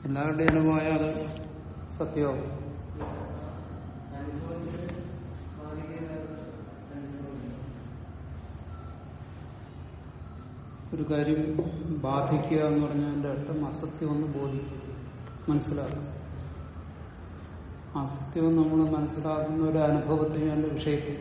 എല്ലാവരുടെയും അനുഭവമായ അത് സത്യമാവും ഒരു കാര്യം ബാധിക്കുക എന്ന് പറഞ്ഞതിന്റെ അർത്ഥം അസത്യം ഒന്ന് ബോധിക്കുക മനസ്സിലാക്കുക അസത്യം നമ്മൾ മനസ്സിലാക്കുന്ന ഒരു അനുഭവത്തിന് അതിന്റെ വിഷയത്തിൽ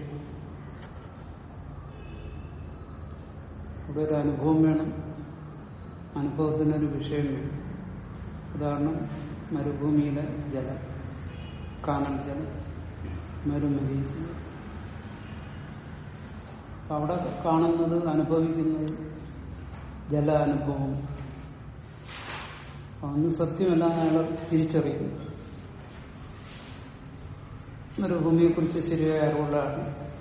ഇവിടെ ഒരു അനുഭവം വേണം അനുഭവത്തിനൊരു വിഷയം വേണം ഉദാഹരണം മരുഭൂമിയിലെ ജലം കാനൽ ജലം മരുമരീച്ച് അപ്പൊ അവിടെ കാണുന്നത് അനുഭവിക്കുന്നത് ജല അനുഭവം അതൊന്നും സത്യമല്ല അയാൾ തിരിച്ചറിയുന്നു മരുഭൂമിയെ കുറിച്ച് ശരിയായ അറിവുള്ളതാണ്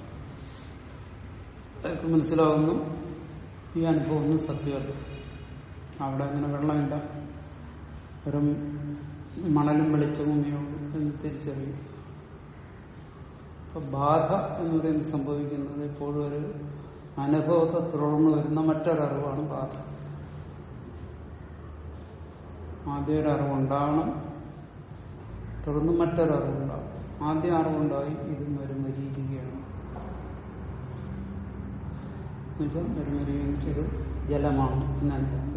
അയാൾക്ക് മനസ്സിലാവുന്നു ഈ അനുഭവം ഒന്നും സത്യമല്ല അവിടെ അങ്ങനെ വെള്ളമില്ല വെറും മണലും വെളിച്ചഭൂമിയുള്ളൂ എന്ന് തിരിച്ചറിയും അപ്പൊ ബാധ എന്ന് പറയുന്നത് സംഭവിക്കുന്നത് എപ്പോഴും ഒരു അനുഭവത്തെ തുടർന്ന് വരുന്ന മറ്റൊരറിവാണ് ബാധ ആദ്യം ഒരു അറിവുണ്ടാകണം തുടർന്ന് മറ്റൊരറിവുണ്ടാകും ആദ്യം അറിവുണ്ടായി ഇതും ഒരു മരീചികയാണ് എന്നുവെച്ചാൽ ഒരു മരീചിക ഇത് ജലമാണ് എന്ന് അനുഭവം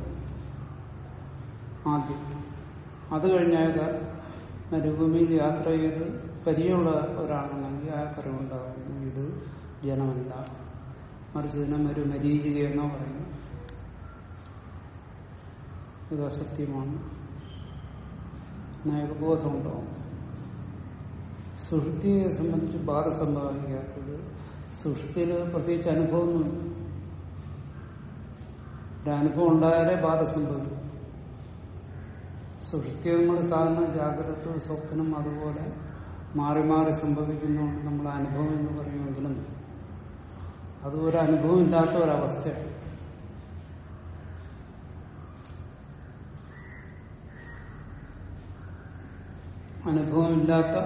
ആദ്യം അത് കഴിഞ്ഞാൽ മരുഭൂമിയിൽ യാത്ര ചെയ്ത് പരിചയമുള്ള ഒരാളാണെങ്കിൽ ആ കറിവുണ്ടാകുന്നു ഇത് ജനമല്ല മറിച്ച് ഇതിനെ ഒരു മരീചിക എന്നോ പറയുന്നു ഇത് അസത്യമാണ് എന്നയാൾക്ക് ബോധമുണ്ടാവും സുഷൃത്തിയെ സംബന്ധിച്ച് ബാധ സംഭവിക്കാത്തത് സുഷൃത്തിയിൽ പ്രത്യേകിച്ച് അനുഭവമൊന്നുമില്ല ഒരു അനുഭവം ഉണ്ടായാലേ ബാധ സംഭവിക്കും സുഷൃത്തി നമ്മൾ സാധാരണ ജാഗ്രത സ്വപ്നം അതുപോലെ മാറി മാറി സംഭവിക്കുന്നതുകൊണ്ട് നമ്മൾ അനുഭവം എന്ന് പറയുമെങ്കിലും അത് ഒരു അനുഭവം ഇല്ലാത്ത ഒരവസ്ഥയാണ് അനുഭവമില്ലാത്ത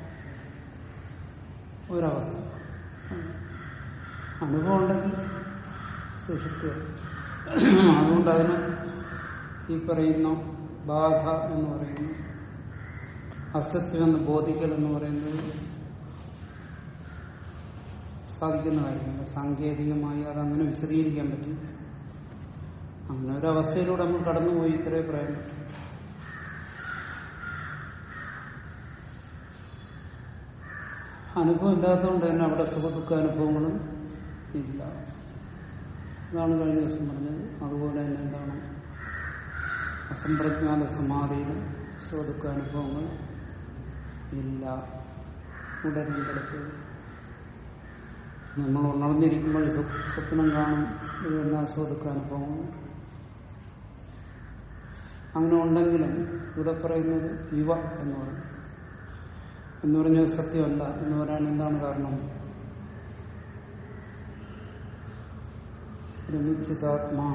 ഒരവസ്ഥ അനുഭവം ഉണ്ടെങ്കിൽ സുഷുപ്തി അതുകൊണ്ട് അതിന് ഈ പറയുന്ന ബാധ എന്ന് പറയുന്നു അസത്യം എന്ന് ബോധിക്കൽ എന്ന് പറയുന്നത് സാധിക്കുന്ന കാര്യമല്ല സാങ്കേതികമായി അതങ്ങനെ വിശദീകരിക്കാൻ പറ്റും അങ്ങനെ ഒരു അവസ്ഥയിലൂടെ നമ്മൾ കടന്നുപോയി ഇത്രേ പറയാൻ പറ്റും അനുഭവം ഇല്ലാത്തതുകൊണ്ട് തന്നെ അവിടെ സുഖദുഃഖ അനുഭവങ്ങളും ഇല്ല അതാണ് കഴിഞ്ഞ ദിവസം പറഞ്ഞത് അതുപോലെ തന്നെ എന്താണ് അസംപ്രജ്ഞാത സമാധിയിലും സുഖദുഃഖ അനുഭവങ്ങൾ ഇല്ല ഉടനെ കിടക്കുക നമ്മൾ ഉണർന്നിരിക്കുമ്പോൾ സ്വ- സ്വപ്നം കാണും ഇതെല്ലാം സുഖദുഃഖ അനുഭവങ്ങളുണ്ട് അങ്ങനെ ഉണ്ടെങ്കിലും ഇവിടെ പറയുന്നത് ഇവ എന്ന് പറയും എന്ന് പറഞ്ഞാൽ സത്യമല്ല എന്ന് പറയാൻ എന്താണ് കാരണം ഒരു ചിതാത്മാ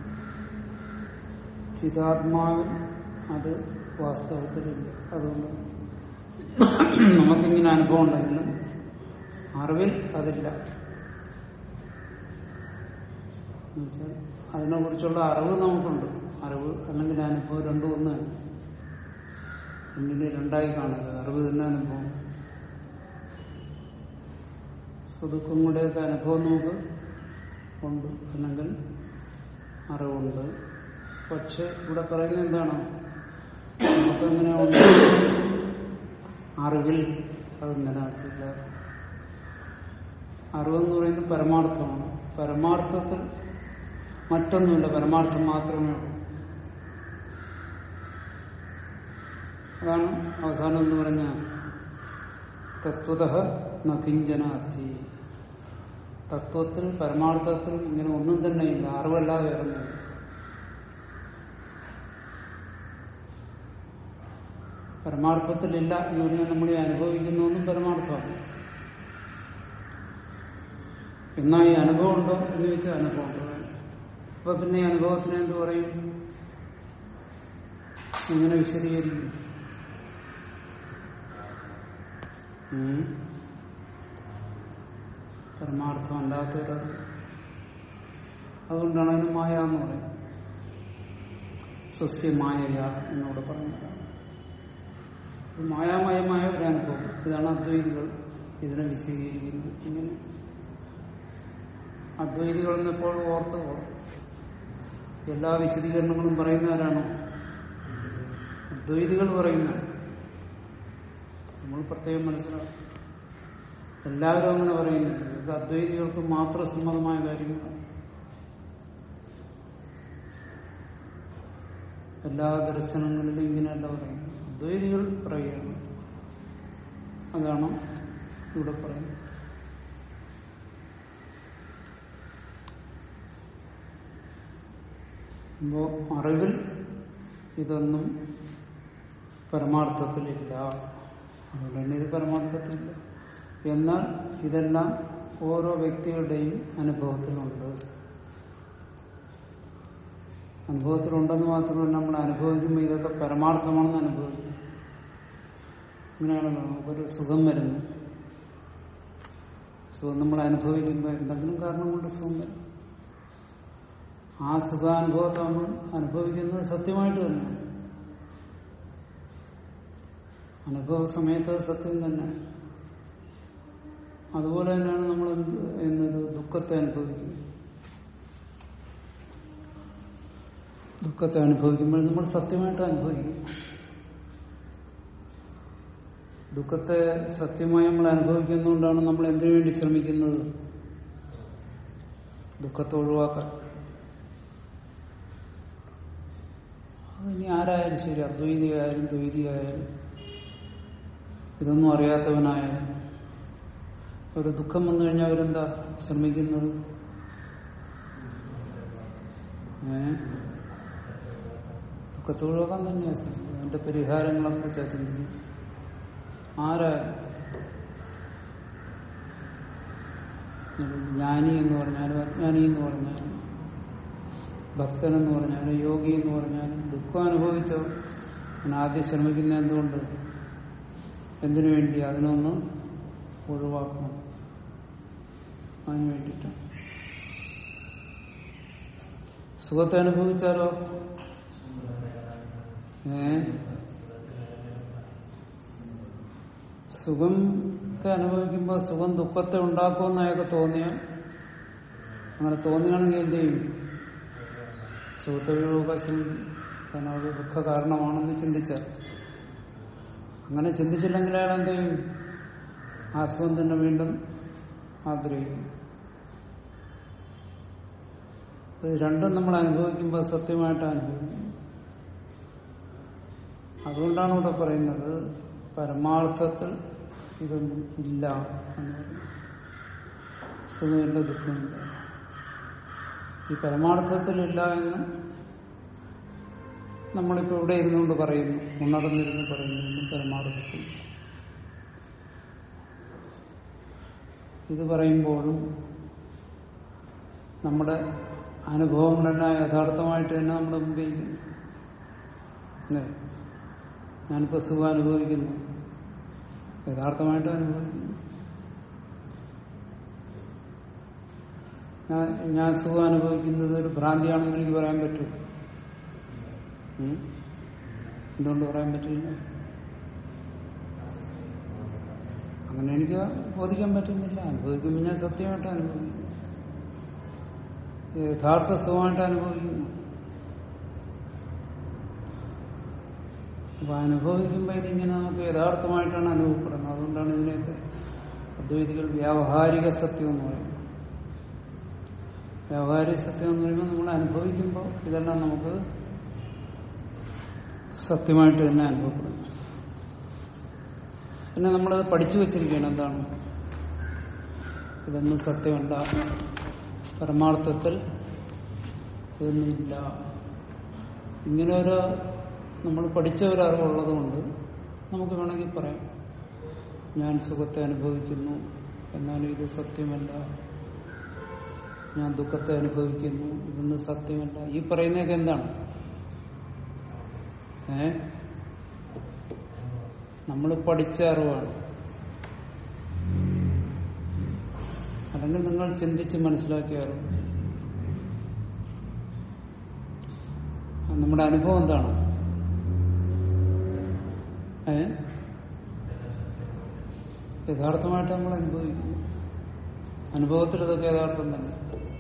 ചിതാത്മാവിൽ അത് വാസ്തവത്തിലില്ല അതുകൊണ്ട് നമുക്കിങ്ങനെ അനുഭവം ഉണ്ടെങ്കിലും അറിവിൽ അതില്ല എന്നുവെച്ചാൽ അതിനെ കുറിച്ചുള്ള അറിവ് നമുക്കുണ്ട് അറിവ് അല്ലെങ്കിൽ അനുഭവം രണ്ടും ഒന്നാണ് രണ്ടിനെ രണ്ടായി കാണരുത് അറിവ് തന്നെ അനുഭവം സുദുഃഖം കൂടെയൊക്കെ അനുഭവം നമുക്ക് ഉണ്ട് അല്ലെങ്കിൽ അറിവുണ്ട് പക്ഷെ ഇവിടെ പറയുന്നത് എന്താണ് നമുക്കങ്ങനെ ഉണ്ട് അറിവിൽ അത് നിലനിൽക്കില്ല അറിവെന്ന് പറയുന്നത് പരമാർത്ഥമാണ് പരമാർത്ഥത്തിൽ മറ്റൊന്നുമില്ല പരമാർത്ഥം മാത്രമേ ഉള്ളൂ അതാണ് അവസാനം എന്ന് പറഞ്ഞ തത്വത നകിഞ്ചന അസ്ഥി തത്വത്തിൽ പരമാർത്ഥത്തിൽ ഇങ്ങനെ ഒന്നും തന്നെ ഇല്ല അറിവല്ലാതെ വരുന്നില്ല പരമാർത്ഥത്തിലില്ല എന്ന് പറഞ്ഞാൽ നമ്മൾ ഈ അനുഭവിക്കുന്നതൊന്നും പരമാർത്ഥമാണ് എന്നാ ഈ അനുഭവം ഉണ്ടോ എന്ന് ചോദിച്ചാൽ അനുഭവം ഉണ്ടോ അപ്പൊ പിന്നെ ഈ അനുഭവത്തിനെ എന്ത് പറയും എങ്ങനെ വിശദീകരിക്കും ഉം. പരമാർത്ഥമല്ലാത്തൊരത് അതുകൊണ്ടാണ് അതിന് മായ എന്ന് പറയുന്നത് സ്വസ്യമായ എന്നോട് പറഞ്ഞതാണ് ഇത് മായാമയമായ ഒരു അനുഭവം ഇതാണ് അദ്വൈതികൾ ഇതിനെ വിശദീകരിക്കുന്നത് ഇങ്ങനെ അദ്വൈതികൾ എന്നെപ്പോഴും ഓർത്ത് ഓർക്കും എല്ലാ വിശദീകരണങ്ങളും പറയുന്നവരാണോ അദ്വൈതികൾ പറയുന്ന നമ്മൾ പ്രത്യേകം മനസ്സിലാക്കും എല്ലാവരും അങ്ങനെ പറയുന്നില്ല ഇത് അദ്വൈതികൾക്ക് മാത്രം സമ്മതമായ കാര്യങ്ങളാണ് എല്ലാ ദർശനങ്ങളിലും ഇങ്ങനെയല്ല പറയുന്നത് അദ്വൈതികൾ പറയുകയാണ് അതാണ് ഇവിടെ പറയുന്നത് അപ്പോ അറിവിൽ ഇതൊന്നും പരമാർത്ഥത്തിലില്ല അതുകൊണ്ട് തന്നെ ഇത് പരമാർത്ഥത്തിലില്ല എന്നാൽ ഇതെല്ലാം ഓരോ വ്യക്തികളുടെയും അനുഭവത്തിലുണ്ട് അനുഭവത്തിലുണ്ടെന്ന് മാത്രമല്ല നമ്മൾ അനുഭവിക്കുമ്പോൾ ഇതൊക്കെ പരമാർത്ഥമാണെന്ന് അനുഭവിക്കും അങ്ങനെയാണല്ലോ നമുക്കൊരു സുഖം വരുന്നു സുഖം നമ്മൾ അനുഭവിക്കുമ്പോൾ എന്തെങ്കിലും കാരണം കൊണ്ട് സുഖം വരും ആ സുഖാനുഭവത്തെ നമ്മൾ അനുഭവിക്കുന്നത് സത്യമായിട്ട് തന്നെ അനുഭവ സമയത്ത് സത്യം തന്നെ അതുപോലെ തന്നെയാണ് നമ്മൾ എന്ത് എന്നത് ദുഃഖത്തെ അനുഭവിക്കുന്നത് ദുഃഖത്തെ അനുഭവിക്കുമ്പോൾ നമ്മൾ സത്യമായിട്ട് അനുഭവിക്കും ദുഃഖത്തെ സത്യമായി നമ്മൾ അനുഭവിക്കുന്നതുകൊണ്ടാണ് നമ്മൾ എന്തിനു വേണ്ടി ശ്രമിക്കുന്നത് ദുഃഖത്തെ ഒഴിവാക്കാൻ അതിനി ആരായാലും ശരി അദ്വൈതിയായാലും ദ്വൈതിയായാലും ഇതൊന്നും അറിയാത്തവനായാലും ഒരു ദുഃഖം വന്നു കഴിഞ്ഞാൽ അവരെന്താ ശ്രമിക്കുന്നത് ഏ ദുഃഖത്തെ ഒഴിവാക്കാൻ തന്നെയാണ് ശ്രമിക്കുന്നത് അതിന്റെ പരിഹാരങ്ങളെ കുറിച്ചാണ് ചിന്തിക്കുന്നത് ആരായാലും ജ്ഞാനി എന്ന് പറഞ്ഞാലും അജ്ഞാനി എന്ന് പറഞ്ഞാലും ഭക്തൻ എന്ന് പറഞ്ഞാലും യോഗി എന്ന് പറഞ്ഞാലും ദുഃഖം അനുഭവിച്ചവർ ഞാൻ ആദ്യം ശ്രമിക്കുന്ന എന്തുകൊണ്ട് എന്തിനു വേണ്ടി അതിനൊന്ന് ഒഴിവാക്കണം അതിനു വേണ്ടിയിട്ടാണ് സുഖത്തെ അനുഭവിച്ചാലോ ഏ സുഖത്തെ അനുഭവിക്കുമ്പോൾ സുഖം ദുഃഖത്തെ ഉണ്ടാക്കുമെന്ന് അയാൾക്ക് തോന്നിയാൽ അങ്ങനെ തോന്നുകയാണെങ്കിൽ എന്ത് ചെയ്യും സുഖത്തെ ഒഴിവാക്കാൻ കാരണം അത് ദുഃഖ കാരണമാണെന്ന് ചിന്തിച്ചാൽ അങ്ങനെ ചിന്തിച്ചില്ലെങ്കിൽ അയാൾ എന്ത് ചെയ്യും ആ സുഖം തന്നെ വീണ്ടും ആഗ്രഹിക്കും ഇത് രണ്ടും നമ്മൾ അനുഭവിക്കുമ്പോൾ സത്യമായിട്ട് അനുഭവിക്കും അതുകൊണ്ടാണ് ഇവിടെ പറയുന്നത് പരമാർത്ഥത്തിൽ ഇതൊന്നും ഇല്ല എന്ന് പറയും സുഖമില്ല ദുഃഖമില്ല ഈ പരമാർത്ഥത്തിലില്ല എന്ന് നമ്മളിപ്പോ ഇവിടെ ഇരുന്നുകൊണ്ട് പറയുന്നു ഉണർന്നിരുന്ന് പറയുന്നു ഒന്നും പരമാർത്ഥത്തിൽ ഇത് പറയുമ്പോഴും നമ്മുടെ അനുഭവങ്ങളെല്ലാം യഥാർത്ഥമായിട്ട് തന്നെ നമ്മുടെ മുമ്പിൽ ഇരിക്കുന്നു. അല്ലേ ഞാനിപ്പോ സുഖം അനുഭവിക്കുന്നു യഥാർത്ഥമായിട്ട് അനുഭവിക്കുന്നു ഞാൻ ഞാൻ സുഖം അനുഭവിക്കുന്നത് ഒരു ഭ്രാന്തിയാണെന്ന് എനിക്ക് പറയാൻ പറ്റും എന്തുകൊണ്ട് പറയാൻ പറ്റില്ല അങ്ങനെ എനിക്ക് ബോധിക്കാൻ പറ്റുന്നില്ല അനുഭവിക്കുമ്പോൾ ഞാൻ സത്യമായിട്ട് അനുഭവിക്കുന്നു യഥാർത്ഥ സുഖമായിട്ട് അനുഭവിക്കുന്നു അപ്പൊ അനുഭവിക്കുമ്പോൾ ഇതിങ്ങനെ നമുക്ക് യഥാർത്ഥമായിട്ടാണ് അനുഭവപ്പെടുന്നത് അതുകൊണ്ടാണ് ഇതിനെയൊക്കെ അദ്വൈതികൾ വ്യാവഹാരിക സത്യം എന്ന് പറയുന്നത് വ്യാവഹാരിക സത്യം എന്ന് പറയുമ്പോൾ നമ്മൾ അനുഭവിക്കുമ്പോൾ ഇതെല്ലാം നമുക്ക് സത്യമായിട്ട് തന്നെ അനുഭവപ്പെടുന്നു പിന്നെ നമ്മളത് പഠിച്ചു വെച്ചിരിക്കുകയാണ് എന്താണ് ഇതൊന്നും സത്യമല്ല പരമാർത്ഥത്തിൽ ഇതൊന്നുമില്ല ഇങ്ങനെ ഒരു നമ്മൾ പഠിച്ച ഒരു അറിവുള്ളത് കൊണ്ട് നമുക്ക് വേണമെങ്കിൽ പറയാം ഞാൻ സുഖത്തെ അനുഭവിക്കുന്നു എന്നാലും ഇത് സത്യമല്ല ഞാൻ ദുഃഖത്തെ അനുഭവിക്കുന്നു ഇതൊന്നും സത്യമല്ല ഈ പറയുന്നതൊക്കെ എന്താണ് ഏ നമ്മൾ പഠിച്ച അറിവാണ് അല്ലെങ്കിൽ നിങ്ങൾ ചിന്തിച്ച് മനസ്സിലാക്കിയ അറിവ് നമ്മുടെ അനുഭവം എന്താണ് ഏ യഥാർത്ഥമായിട്ട് നമ്മൾ അനുഭവിക്കുന്നു അനുഭവത്തിൽ ഇതൊക്കെ യഥാർത്ഥം തന്നെ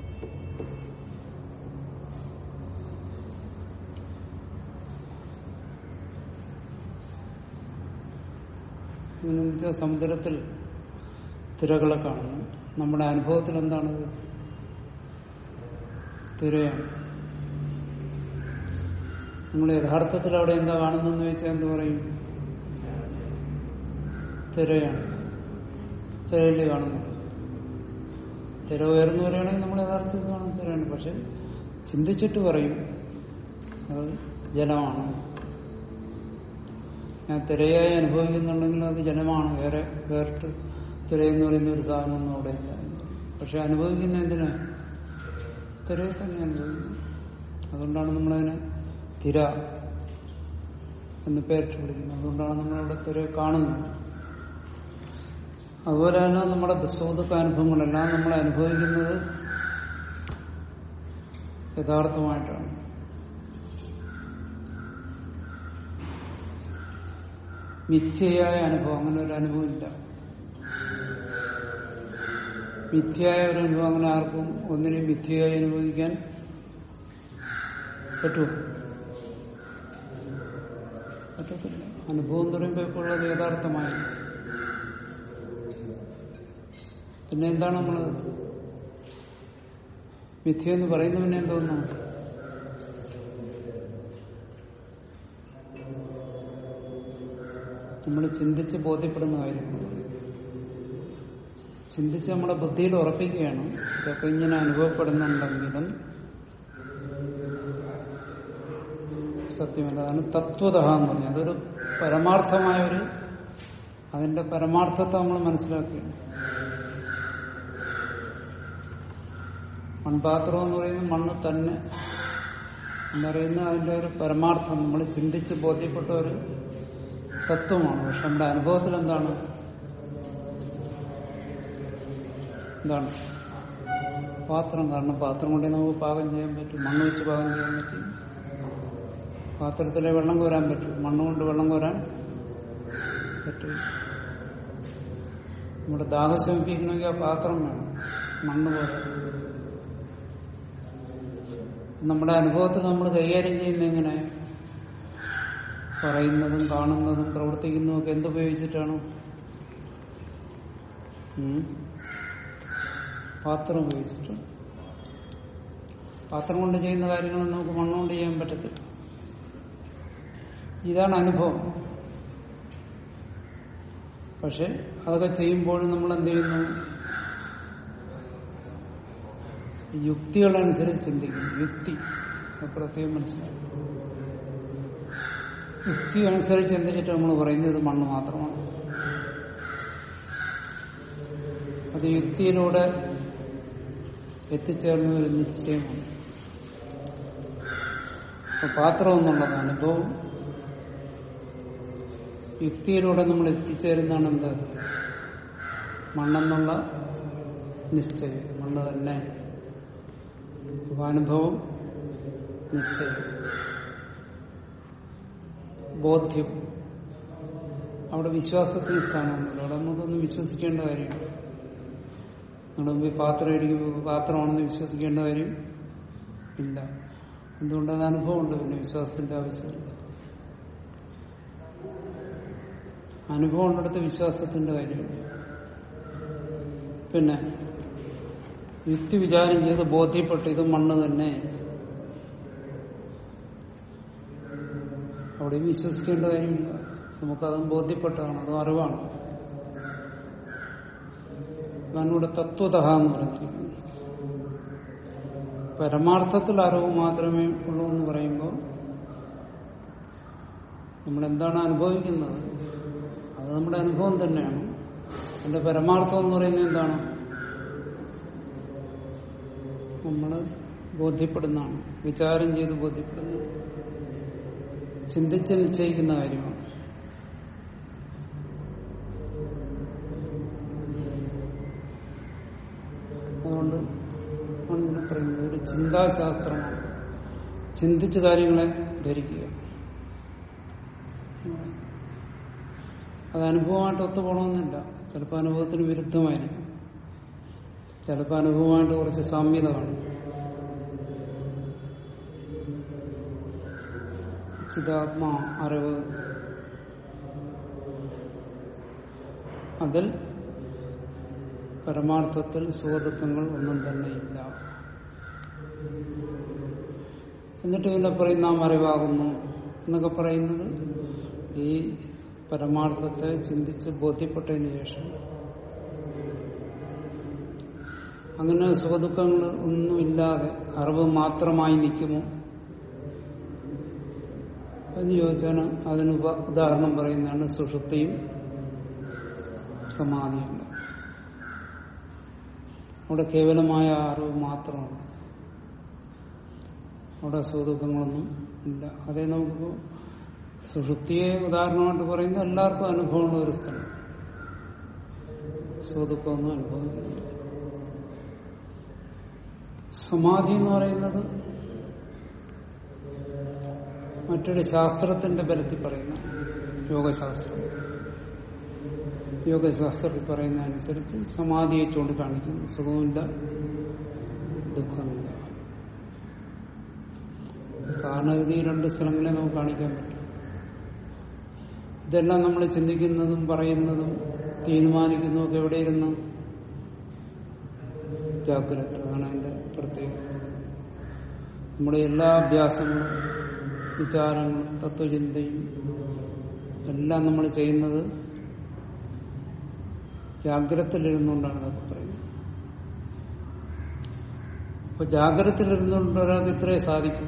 എന്ന് വെച്ചാൽ സമുദ്രത്തിൽ തിരകളെ കാണുന്നു നമ്മുടെ അനുഭവത്തിൽ എന്താണത് തിരയാണ് നമ്മൾ യഥാർത്ഥത്തിൽ അവിടെ എന്താ കാണുന്നതെന്ന് വെച്ചാൽ എന്ത് പറയും തിരയാണ് തിരയില് കാണുന്നത് തിര ഉയർന്നു വരികയാണെങ്കിൽ നമ്മൾ യഥാർത്ഥത്തിൽ കാണുന്ന തിരയാണ് പക്ഷെ ചിന്തിച്ചിട്ട് പറയും അത് ജലമാണ് ഞാൻ തിരയായി അനുഭവിക്കുന്നുണ്ടെങ്കിൽ അത് ജലമാണ് വേറെ വേറിട്ട് തിരയെന്ന് പറയുന്ന ഒരു സാധനമൊന്നും അവിടെ ഇല്ല പക്ഷെ അനുഭവിക്കുന്ന എന്തിനാ തിരയെ തന്നെ അനുഭവിക്കുന്നു അതുകൊണ്ടാണ് നമ്മളതിനെ തിര എന്ന് പേരിട്ട് വിളിക്കുന്നത് അതുകൊണ്ടാണ് നമ്മളവിടെ തിര കാണുന്നത് അതുപോലെ തന്നെ നമ്മുടെ ദശോദക അനുഭവങ്ങളെല്ലാം നമ്മൾ അനുഭവിക്കുന്നത് യഥാർത്ഥമായിട്ടാണ് മിഥ്യയായ അനുഭവം അങ്ങനെ ഒരു അനുഭവം ഇല്ല മിഥ്യയായ ഒരു അനുഭവം അങ്ങനെ ആർക്കും ഒന്നിനെയും മിഥ്യയായി അനുഭവിക്കാൻ പറ്റുമോ പറ്റത്തില്ല അനുഭവം എന്ന് പറയുമ്പോൾ ഇപ്പോൾ ഉള്ളത് യഥാർത്ഥമായി പിന്നെ എന്താണ് നമ്മൾ മിഥ്യ എന്ന് പറയുന്ന പിന്നെ എന്തോന്നു നമ്മൾ ചിന്തിച്ച് ബോധ്യപ്പെടുന്ന കാര്യങ്ങൾ ചിന്തിച്ച് നമ്മുടെ ബുദ്ധിയിൽ ഉറപ്പിക്കുകയാണ് ഇതൊക്കെ ഇങ്ങനെ അനുഭവപ്പെടുന്നുണ്ടെങ്കിലും സത്യമല്ല അതാണ് തത്വത എന്ന് പറഞ്ഞത് അതൊരു പരമാർത്ഥമായ ഒരു അതിന്റെ പരമാർത്ഥത്തെ നമ്മൾ മനസ്സിലാക്കുകയാണ് മൺപാത്രം എന്ന് പറയുന്നത് മണ്ണ് തന്നെ എന്നറിയുന്ന അതിന്റെ ഒരു പരമാർത്ഥം നമ്മൾ ചിന്തിച്ച് ബോധ്യപ്പെട്ട ഒരു തത്വമാണ് പക്ഷെ നമ്മുടെ അനുഭവത്തിൽ എന്താണ് എന്താണ് പാത്രം കാരണം പാത്രം കൊണ്ടേ നമുക്ക് പാകം ചെയ്യാൻ പറ്റും മണ്ണ് വെച്ച് പാകം ചെയ്യാൻ പറ്റും പാത്രത്തിലെ വെള്ളം കോരാൻ പറ്റും മണ്ണ് കൊണ്ട് വെള്ളം കോരാൻ പറ്റും നമ്മുടെ ദാഹം ശമിപ്പിക്കണമെങ്കിൽ ആ പാത്രം വേണം മണ്ണ് പോലെ നമ്മുടെ അനുഭവത്തിൽ നമ്മൾ കൈകാര്യം ചെയ്യുന്ന എങ്ങനെ പറയുന്നതും കാണുന്നതും പ്രവർത്തിക്കുന്നതും ഒക്കെ എന്തുപയോഗിച്ചിട്ടാണ് ഉം? പാത്രം ഉപയോഗിച്ചിട്ട് പാത്രം കൊണ്ട് ചെയ്യുന്ന കാര്യങ്ങൾ നമുക്ക് മണ്ണുകൊണ്ട് ചെയ്യാൻ പറ്റത്തില്ല ഇതാണ് അനുഭവം പക്ഷെ അതൊക്കെ ചെയ്യുമ്പോഴും നമ്മൾ എന്ത് ചെയ്യുന്നു യുക്തികളനുസരിച്ച് ചിന്തിക്കും യുക്തി അത് പ്രത്യേകം മനസ്സിലാക്കും യുക്തി അനുസരിച്ച് ചിന്തിച്ചിട്ട് നമ്മൾ പറയുന്നത് ഇത് മണ്ണ് മാത്രമാണ് അത് യുക്തിയിലൂടെ എത്തിച്ചേർന്ന ഒരു നിശ്ചയമാണ് അപ്പൊ പാത്രം എന്നുള്ളത് അനുഭവം യുക്തിയിലൂടെ നമ്മൾ എത്തിച്ചേരുന്നതാണ് എന്ത് മണ്ണെന്നുള്ള നിശ്ചയം മണ്ണ് തന്നെ അപ്പൊ അനുഭവം നിശ്ചയം ബോധ്യം അവിടെ വിശ്വാസത്തിന് സ്ഥാനമൊന്നുമില്ല അവിടെ നമുക്കൊന്നും വിശ്വസിക്കേണ്ട കാര്യമില്ല നമ്മുടെ മുമ്പിൽ പാത്രം ഇരിക്കുമ്പോൾ പാത്രമാണെന്ന് വിശ്വസിക്കേണ്ട കാര്യം ഇല്ല എന്തുകൊണ്ട് അത് അനുഭവമുണ്ട് പിന്നെ വിശ്വാസത്തിന്റെ ആവശ്യമില്ല അനുഭവം ഉള്ളിടത്ത് വിശ്വാസത്തിന്റെ കാര്യമില്ല പിന്നെ യുക്തി വിചാരം ചെയ്ത് ബോധ്യപ്പെട്ട് ഇത് മണ്ണ് തന്നെ അവിടെ വിശ്വസിക്കേണ്ട കാര്യമില്ല നമുക്കതും ബോധ്യപ്പെട്ടതാണ് അതും അറിവാണ് അതാണ് ഇവിടെ തത്വത എന്ന് പറഞ്ഞിരിക്കുന്നത് പരമാർത്ഥത്തിൽ അറിവ് മാത്രമേ ഉള്ളൂ എന്ന് പറയുമ്പോൾ നമ്മൾ എന്താണ് അനുഭവിക്കുന്നത് അത് നമ്മുടെ അനുഭവം തന്നെയാണ് അതിന്റെ പരമാർത്ഥം എന്ന് പറയുന്നത് എന്താണ് നമ്മൾ ബോധ്യപ്പെടുന്നതാണ് വിചാരം ചെയ്ത് ബോധ്യപ്പെടുന്നതാണ് ചിന്തിച്ച് നിശ്ചയിക്കുന്ന കാര്യമാണ് അതുകൊണ്ട് ആണ് ഇതിനെ പറയുന്നത് ഒരു ചിന്താശാസ്ത്രമാണ് ചിന്തിച്ച് കാര്യങ്ങളെ ധരിക്കുക അത് അനുഭവമായിട്ട് ഒത്തുപോകണമെന്നില്ല ചിലപ്പോൾ അനുഭവത്തിന് വിരുദ്ധമായിരിക്കും ചിലപ്പോൾ അനുഭവമായിട്ട് കുറച്ച് സാമ്യത കാണും ചിതാത്മാ അറിവ് അതിൽ പരമാർത്ഥത്തിൽ സുഖദുഃഖങ്ങൾ ഒന്നും തന്നെ ഇല്ല എന്നിട്ട് പിന്നെ പറയും നാം അറിവാകുന്നു എന്നൊക്കെ പറയുന്നത് ഈ പരമാർത്ഥത്തെ ചിന്തിച്ച് ബോധ്യപ്പെട്ടതിന് ശേഷം അങ്ങനെ സുഖദുഃഖങ്ങൾ ഒന്നുമില്ലാതെ അറിവ് മാത്രമായി നിൽക്കുമോ എന്ന് ചോദിച്ചാൽ അതിന് ഉപ- ഉദാഹരണം പറയുന്നതാണ് സുഷുപ്തിയും സമാധിയും അവിടെ കേവലമായ അറിവ് മാത്രമാണ് അവിടെ സുഖദുഃഖങ്ങളൊന്നും ഇല്ല അതേ നമുക്കിപ്പോ സുഷുപ്തിയെ ഉദാഹരണമായിട്ട് പറയുന്നത് എല്ലാവർക്കും അനുഭവമുള്ള ഒരു സ്ഥലം സുഖദുഃഖമൊന്നും അനുഭവിക്കുന്നില്ല സമാധി എന്ന് പറയുന്നത് മറ്റൊരു ശാസ്ത്രത്തിന്റെ ബലത്തിൽ പറയുന്ന യോഗശാസ്ത്രം യോഗശാസ്ത്രത്തിൽ പറയുന്ന അനുസരിച്ച് സമാധിയെ ചൂണ്ടിക്കാണിക്കുന്നു സുഖമില്ല ദുഃഖമില്ല സാധാരണഗതി രണ്ട് സ്ഥലങ്ങളെ നമുക്ക് കാണിക്കാൻ പറ്റും ഇതെല്ലാം നമ്മൾ ചിന്തിക്കുന്നതും പറയുന്നതും തീരുമാനിക്കുന്നതും ഒക്കെ എവിടെ ഇരുന്ന് ജാഗ്രത അതാണ് അതിന്റെ പ്രത്യേകത നമ്മുടെ എല്ലാ അഭ്യാസങ്ങളും വിചാരങ്ങളും തത്വചിന്തയും എല്ലാം നമ്മൾ ചെയ്യുന്നത് ജാഗ്രതയിലിരുന്നുകൊണ്ടാണ് ഇതൊക്കെ പറയുന്നത് അപ്പൊ ജാഗ്രതയിലിരുന്നുകൊണ്ട് ഒരാൾക്ക് ഇത്രേ സാധിക്കും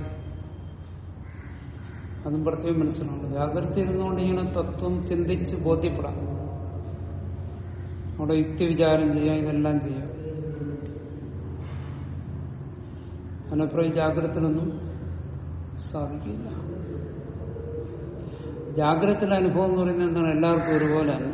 അതും പ്രത്യേകം മനസ്സിലാവും ജാഗ്രത ഇരുന്നുകൊണ്ട് ഇങ്ങനെ തത്വം ചിന്തിച്ച് ബോധ്യപ്പെടാം അവിടെ യുക്തി വിചാരം ചെയ്യാം ഇതെല്ലാം ചെയ്യാം അതിനപ്പുറം ഈ ജാഗ്രതയിലൊന്നും സാധിക്കില്ല ജാഗ്രതയിലെ അനുഭവം എന്ന് പറയുന്നത് എന്താണ് എല്ലാവർക്കും ഒരുപോലെയാണ്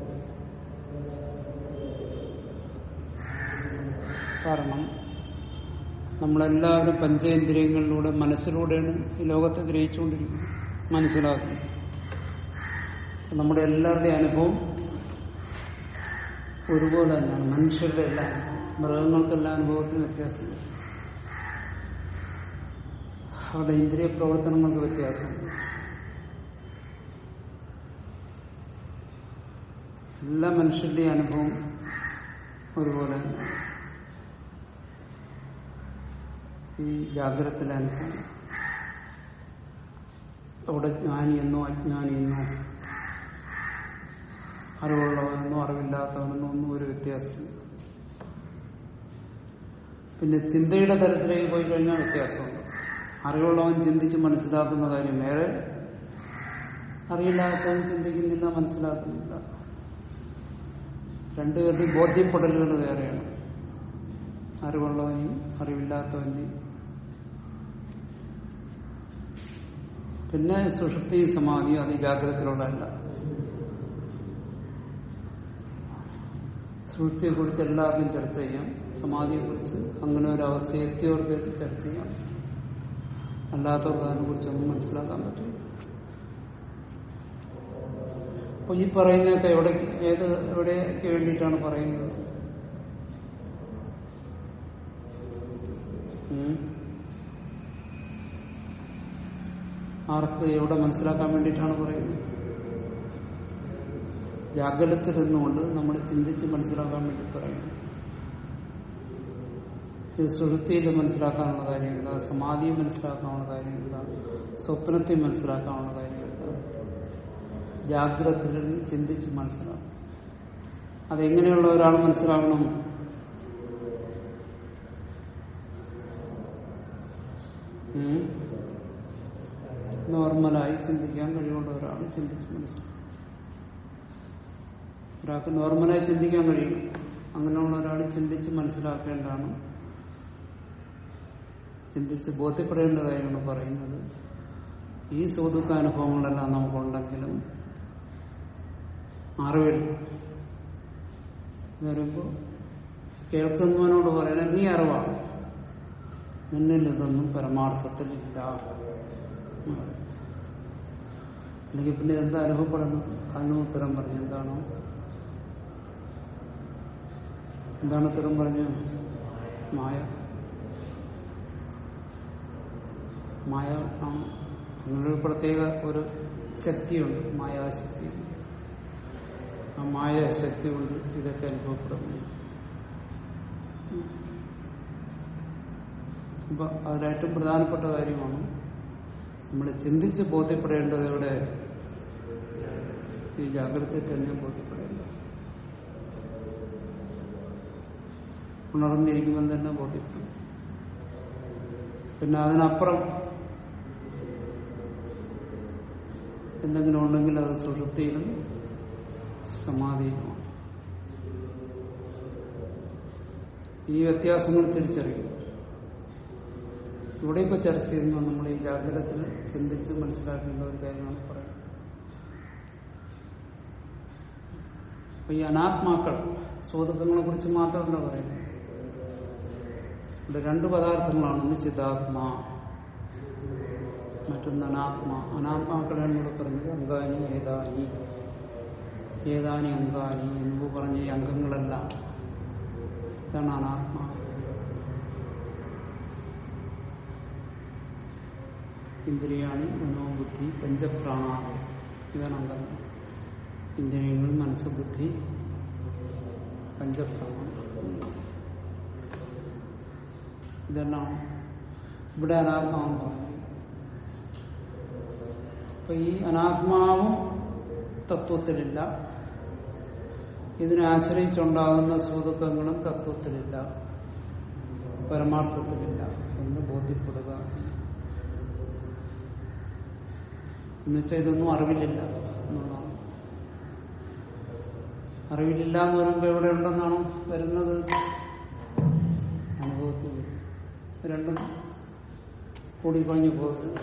കാരണം നമ്മളെല്ലാവരും പഞ്ചേന്ദ്രിയങ്ങളിലൂടെ മനസ്സിലൂടെയാണ് ഈ ലോകത്തെ ഗ്രഹിച്ചുകൊണ്ടിരിക്കുന്നത് മനസ്സിലാക്കുന്നത് നമ്മുടെ എല്ലാവരുടെയും അനുഭവം ഒരുപോലെ തന്നെയാണ് മനുഷ്യരുടെ എല്ലാ മൃഗങ്ങൾക്കെല്ലാം അനുഭവത്തിന് വ്യത്യാസമുണ്ട് അവരുടെ ഇന്ദ്രിയ പ്രവർത്തനങ്ങൾക്ക് വ്യത്യാസമുണ്ട് എല്ലാ മനുഷ്യരുടെയും അനുഭവം ഒരുപോലെ തന്നെ ഈ ജാഗ്രതത്തിലെ അനുഭവം അവിടെ ജ്ഞാനിയെന്നോ അജ്ഞാനിയെന്നോ അറിവുള്ളവനെന്നോ അറിവില്ലാത്തവനെന്നോ ഒന്നും ഒരു വ്യത്യാസമില്ല പിന്നെ ചിന്തയുടെ തലത്തിലേക്ക് പോയി കഴിഞ്ഞാൽ വ്യത്യാസമുണ്ട് അറിവുള്ളവൻ ചിന്തിച്ച് മനസ്സിലാക്കുന്ന കാര്യം വേറെ അറിയില്ലാത്തവൻ ചിന്തിക്കുന്നില്ല മനസ്സിലാക്കുന്നില്ല രണ്ടുപേരുടെയും ബോധ്യപ്പെടലുകൾ വേറെയാണ് അറിവുള്ളവനെയും അറിവില്ലാത്തവന്റെയും പിന്നെ സുഷുപ്തി സമാധി അത് ജാഗ്രതയിലുള്ളതല്ല സുഷുപ്തിയെ കുറിച്ച് എല്ലാവർക്കും ചർച്ച ചെയ്യാം സമാധിയെ കുറിച്ച് അങ്ങനെ ഒരു അവസ്ഥ എത്തിയവർക്ക് ചർച്ച ചെയ്യാം അല്ലാത്തവർക്ക് അതിനെ കുറിച്ചൊന്നും മനസ്സിലാക്കാൻ പറ്റില്ല അപ്പൊ ഈ പറയുന്നതൊക്കെ എവിടെ ഏത് എവിടെയൊക്കെ വേണ്ടിയിട്ടാണ് പറയുന്നത് ഉം? ആർക്ക് എവിടെ മനസ്സിലാക്കാൻ വേണ്ടിയിട്ടാണ് പറയുന്നത് ജാഗ്രതത്തിരുന്നുകൊണ്ട് നമ്മൾ ചിന്തിച്ച് മനസ്സിലാക്കാൻ വേണ്ടി പറയുന്നു ഇത് സുഹൃത്തിയിൽ മനസ്സിലാക്കാനുള്ള കാര്യമില്ല സമാധിയെ മനസ്സിലാക്കാനുള്ള കാര്യമില്ല സ്വപ്നത്തെ മനസ്സിലാക്കാനുള്ള കാര്യമില്ല ജാഗ്രതത്തിലിരുന്ന് ചിന്തിച്ച് മനസ്സിലാക്കണം അതെങ്ങനെയുള്ള ഒരാൾ മനസ്സിലാക്കണം ഉം? നോർമലായി ചിന്തിക്കാൻ കഴിവുള്ള ഒരാൾ ചിന്തിച്ച് മനസ്സിലാക്കും ഒരാൾക്ക് നോർമലായി ചിന്തിക്കാൻ കഴിയും അങ്ങനെയുള്ള ഒരാൾ ചിന്തിച്ച് മനസ്സിലാക്കേണ്ടതാണ് ചിന്തിച്ച് ബോധ്യപ്പെടേണ്ട കാര്യമാണ് പറയുന്നത് ഈ സുഖദുഃഖ അനുഭവങ്ങളെല്ലാം നമുക്കുണ്ടെങ്കിലും അറിവിൽ എന്ന് പറയുമ്പോൾ കേൾക്കുന്നവനോട് പറയണേ നീ അറിവാണ് നിന്നിൽ ഇതൊന്നും പരമാർത്ഥത്തിലില്ല അല്ലെങ്കിൽ പിന്നെ എന്താ അനുഭവപ്പെടുന്നു അതിന് ഉത്തരം പറഞ്ഞു എന്താണോ എന്താണ് ഉത്തരം പറഞ്ഞു മായ മായ ആണ് അങ്ങനൊരു പ്രത്യേക ഒരു ശക്തിയുണ്ട് മായാശക്തി ആ മായ ശക്തി കൊണ്ട് ഇതൊക്കെ അനുഭവപ്പെടുന്നു അപ്പൊ അതിലേറ്റവും പ്രധാനപ്പെട്ട കാര്യമാണ് നമ്മൾ ചിന്തിച്ച് ബോധ്യപ്പെടേണ്ടത് ഇവിടെ ഈ ജാഗ്രതയിൽ തന്നെ ബോധ്യപ്പെടേണ്ടത് ഉണർന്നിരിക്കുമ്പോൾ തന്നെ ബോധ്യപ്പെടും പിന്നെ അതിനപ്പുറം എന്തെങ്കിലും ഉണ്ടെങ്കിൽ അത് സുഷുപ്തിയിലും സമാധിയിലുമാണ് ഈ വ്യത്യാസങ്ങൾ തിരിച്ചറിയും ഇവിടെ ഇപ്പൊ ചർച്ച ചെയ്യുന്ന നമ്മൾ ഈ ജാഗ്രതത്തിൽ ചിന്തിച്ച് മനസ്സിലാക്കേണ്ട ഒരു കാര്യമാണ് പറയുന്നത് അപ്പൊ ഈ അനാത്മാക്കൾ സ്വതന്ത്രങ്ങളെ കുറിച്ച് മാത്രമല്ല പറയുന്നത് ഇവിടെ രണ്ട് പദാർത്ഥങ്ങളാണ് ഒന്ന് ചിതാത്മാ മറ്റൊന്ന് അനാത്മ അനാത്മാക്കളാണ് ഇവിടെ പറഞ്ഞത് അങ്കാനി ഏതാനി ഏതാനി അങ്കാനി എന്ന് പറഞ്ഞ ഈ അംഗങ്ങളെല്ലാം ഇതാണ് അനാത്മാ ഇന്ദ്രിയാണി മനോബുദ്ധി പഞ്ചപ്രാണാദി ഇതാണ് അംഗങ്ങൾ ഇന്ദ്രിയങ്ങൾ മനസ്സ് ബുദ്ധി പഞ്ചപ്രാണം ഇതെല്ലാം ഇവിടെ അനാത്മാവും പറഞ്ഞു അപ്പൊ ഈ അനാത്മാവും തത്വത്തിലില്ല ഇതിനെ ആശ്രയിച്ചുണ്ടാകുന്ന സുഹൃത്തുക്കളും തത്വത്തിലില്ല പരമാർത്ഥത്തിലില്ല എന്ന് ബോധ്യപ്പെടുക എന്നുവെച്ചാൽ ഇതൊന്നും അറിവിലില്ല എന്നുള്ളതാണ് അറിവിലില്ല എന്ന് പറയുമ്പോൾ എവിടെ ഉണ്ടെന്നാണ് വരുന്നത് അനുഭവത്തിൽ രണ്ടും കൂടി കഴിഞ്ഞു പോകുന്നത്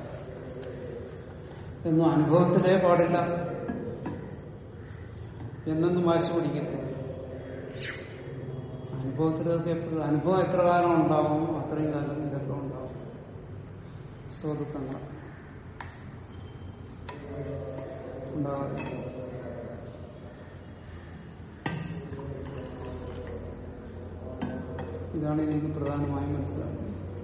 എന്നും അനുഭവത്തിലേ പാടില്ല എന്നൊന്നും വാശി പിടിക്കരുത് അനുഭവത്തിലൊക്കെ എപ്പോഴും അനുഭവം എത്ര കാലം ഉണ്ടാവും അത്രയും കാലം ഇതൊക്കെ ഉണ്ടാവും സ്വതുക്കങ്ങൾ ഉണ്ടാകാതെ ഇതാണ് എനിക്ക് പ്രധാനമായും മനസ്സിലാക്കുന്നത്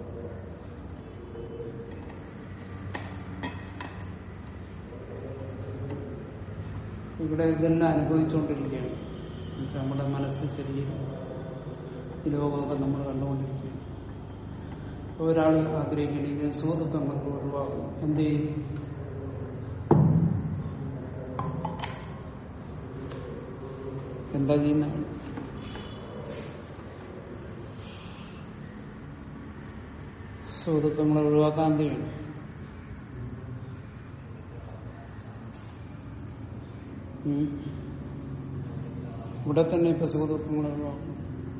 ഇവിടെ ഇതെല്ലാം അനുഭവിച്ചുകൊണ്ടിരിക്കുകയാണ് എന്നുവെച്ചാൽ നമ്മുടെ മനസ്സ് ശരീരം ഈ ലോകമൊക്കെ നമ്മൾ കണ്ടുകൊണ്ടിരിക്കുകയാണ് അപ്പോൾ ഒരാൾ ആഗ്രഹിക്കണമെങ്കിൽ സുഖദുഃഖങ്ങൾക്ക് ഒഴിവാക്കും എന്ത് ചെയ്യും എന്താ ചെയ്യുന്ന സുഹൃത്തുക്കളെ ഒഴിവാക്കാൻ എന്ത് ചെയ്യണം ഉം. ഇവിടെ തന്നെ ഇപ്പൊ സുഹൃത്തുക്കളെ ഒഴിവാക്കും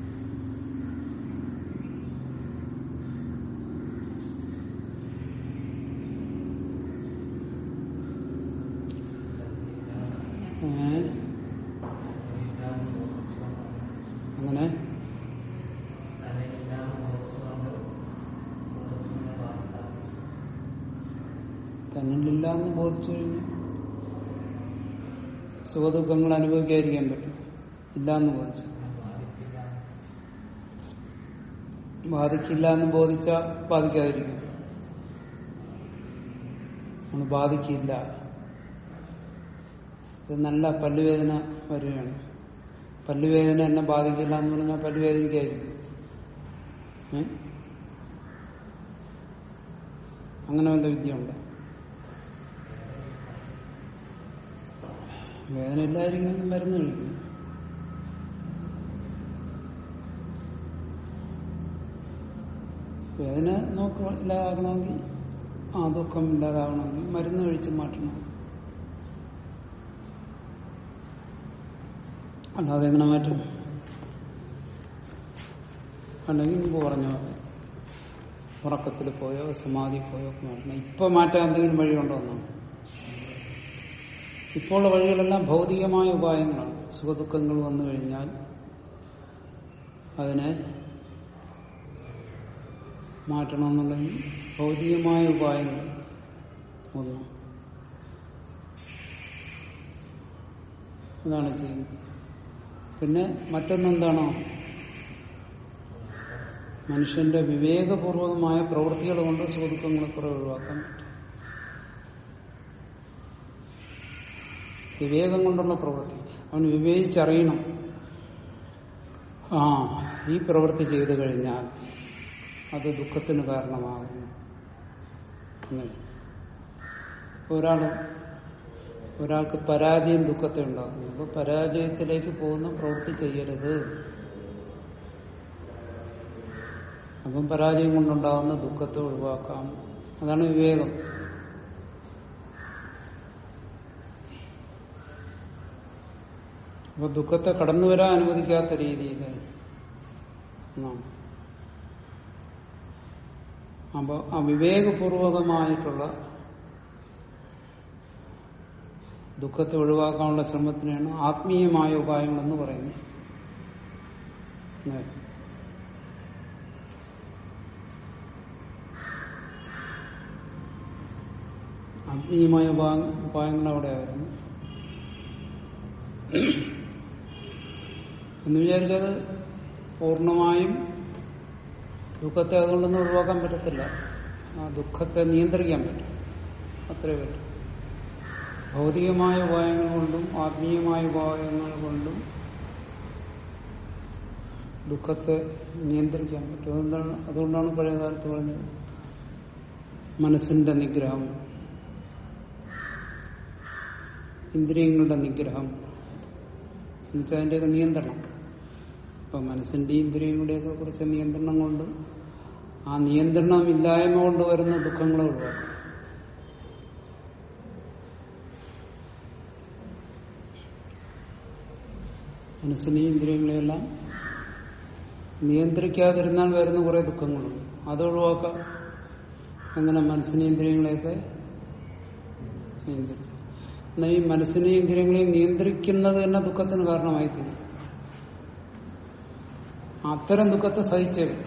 ഏ? അങ്ങനെ തന്നിലില്ല എന്ന് ബോധിച്ചു കഴിഞ്ഞു സുഖദുഃഖങ്ങൾ അനുഭവിക്കാതിരിക്കാൻ പറ്റും ഇല്ല എന്ന് ബോധിച്ചു ബാധിക്കില്ല എന്ന് ബോധിച്ച ബാധിക്കാതിരിക്കും നമ്മൾ ബാധിക്കില്ല ഇത് നല്ല പല്ലുവേദന വരികയാണ് പല്ലുവേദന എന്നെ ബാധിക്കില്ല എന്ന് പറഞ്ഞാൽ പല്ലുവേദനയ്ക്കായിരിക്കും ഏ? അങ്ങനെ വല്ല വിദ്യ ഉണ്ടോ വേദന ഇല്ലായിരിക്കും മരുന്ന് കഴിക്കും വേദന നോക്ക് ഇല്ലാതാകണമെങ്കിൽ ആ ദുഃഖം ഇല്ലാതാകണമെങ്കിൽ മരുന്ന് കഴിച്ച് മാറ്റണം അല്ലാതെ എങ്ങനെ മാറ്റും അല്ലെങ്കിൽ മുമ്പ് പറഞ്ഞ പോലെ ഉറക്കത്തിൽ പോയോ സമാധി പോയോ ഒക്കെ മാറ്റണം ഇപ്പൊ മാറ്റാൻ എന്തെങ്കിലും വഴിയുണ്ടോ എന്നാണ് ഇപ്പോൾ ഉള്ള വഴികളെല്ലാം ഭൗതികമായ ഉപായങ്ങളാണ് സുഖദുഃഖങ്ങൾ വന്നു കഴിഞ്ഞാൽ അതിനെ മാറ്റണമെന്നുണ്ടെങ്കിൽ ഭൗതികമായ ഉപായങ്ങൾ ഒന്ന് അതാണ് ചെയ്യുന്നത് പിന്നെ മറ്റൊന്നെന്താണോ മനുഷ്യന്റെ വിവേകപൂർവകമായ പ്രവൃത്തികൾ കൊണ്ട് സുഖദുഃഖങ്ങളെ കുറെ ഒഴിവാക്കാൻ പറ്റും വിവേകം കൊണ്ടുള്ള പ്രവൃത്തി അവൻ വിവേചിച്ചറിയണം ആ ഈ പ്രവൃത്തി ചെയ്തു കഴിഞ്ഞാൽ അത് ദുഃഖത്തിന് കാരണമാകുന്നു എന്ന്. ഒരാള് ഒരാൾക്ക് പരാജയം ദുഃഖത്തെ ഉണ്ടാക്കുന്നു അപ്പൊ പരാജയത്തിലേക്ക് പോകുന്ന പ്രവൃത്തി ചെയ്യരുത് അപ്പം പരാജയം കൊണ്ടുണ്ടാകുന്ന ദുഃഖത്തെ ഒഴിവാക്കാം അതാണ് വിവേകം അപ്പൊ ദുഃഖത്തെ കടന്നു വരാൻ അനുവദിക്കാത്ത രീതിയിൽ അപ്പൊ ആ വിവേകപൂർവകമായിട്ടുള്ള ദുഃഖത്തെ ഒഴിവാക്കാനുള്ള ശ്രമത്തിനാണ് ആത്മീയമായ ഉപായങ്ങളെന്ന് പറയുന്നത് ഉം. ആത്മീയമായ ഉപാ- ഉപായങ്ങൾ അവിടെയായിരുന്നു എന്ന് വിചാരിച്ചത് പൂർണ്ണമായും ദുഃഖത്തെ അതുകൊണ്ടൊന്നും ഒഴിവാക്കാൻ പറ്റത്തില്ല ആ ദുഃഖത്തെ നിയന്ത്രിക്കാൻ പറ്റും അത്രേ പറ്റും ഭൗതികമായ ഉപായങ്ങൾ കൊണ്ടും ആത്മീയമായ ഉപായങ്ങൾ കൊണ്ടും ദുഃഖത്തെ നിയന്ത്രിക്കാൻ പറ്റും അതെന്താണ് അതുകൊണ്ടാണ് പഴയ കാലത്ത് പറഞ്ഞത് മനസ്സിന്റെ നിഗ്രഹം ഇന്ദ്രിയങ്ങളുടെ നിഗ്രഹം എന്നുവെച്ചാൽ അതിന്റെയൊക്കെ നിയന്ത്രണം ഇപ്പൊ മനസ്സിന്റെ ഇന്ദ്രിയങ്ങളുടെയൊക്കെ കുറിച്ച് നിയന്ത്രണം കൊണ്ട് ആ നിയന്ത്രണം ഇല്ലായ്മ കൊണ്ട് വരുന്ന ദുഃഖങ്ങളെ ഒഴിവാക്കും മനസ്സിനെയും ഇന്ദ്രിയങ്ങളെയെല്ലാം നിയന്ത്രിക്കാതിരുന്നാൽ വരുന്ന കുറെ ദുഃഖങ്ങളുണ്ട് അത് ഒഴിവാക്കാം എങ്ങനെ മനസ്സിനെയും ഇന്ദ്രിയങ്ങളെയൊക്കെ നിയന്ത്രിക്കും എന്നാൽ ഈ മനസ്സിനെയും ഇന്ദ്രിയങ്ങളെയും നിയന്ത്രിക്കുന്നത് തന്നെ ദുഃഖത്തിന് കാരണമായി തീരും അത്തരം ദുഃഖത്തെ സഹിച്ചേ പറ്റും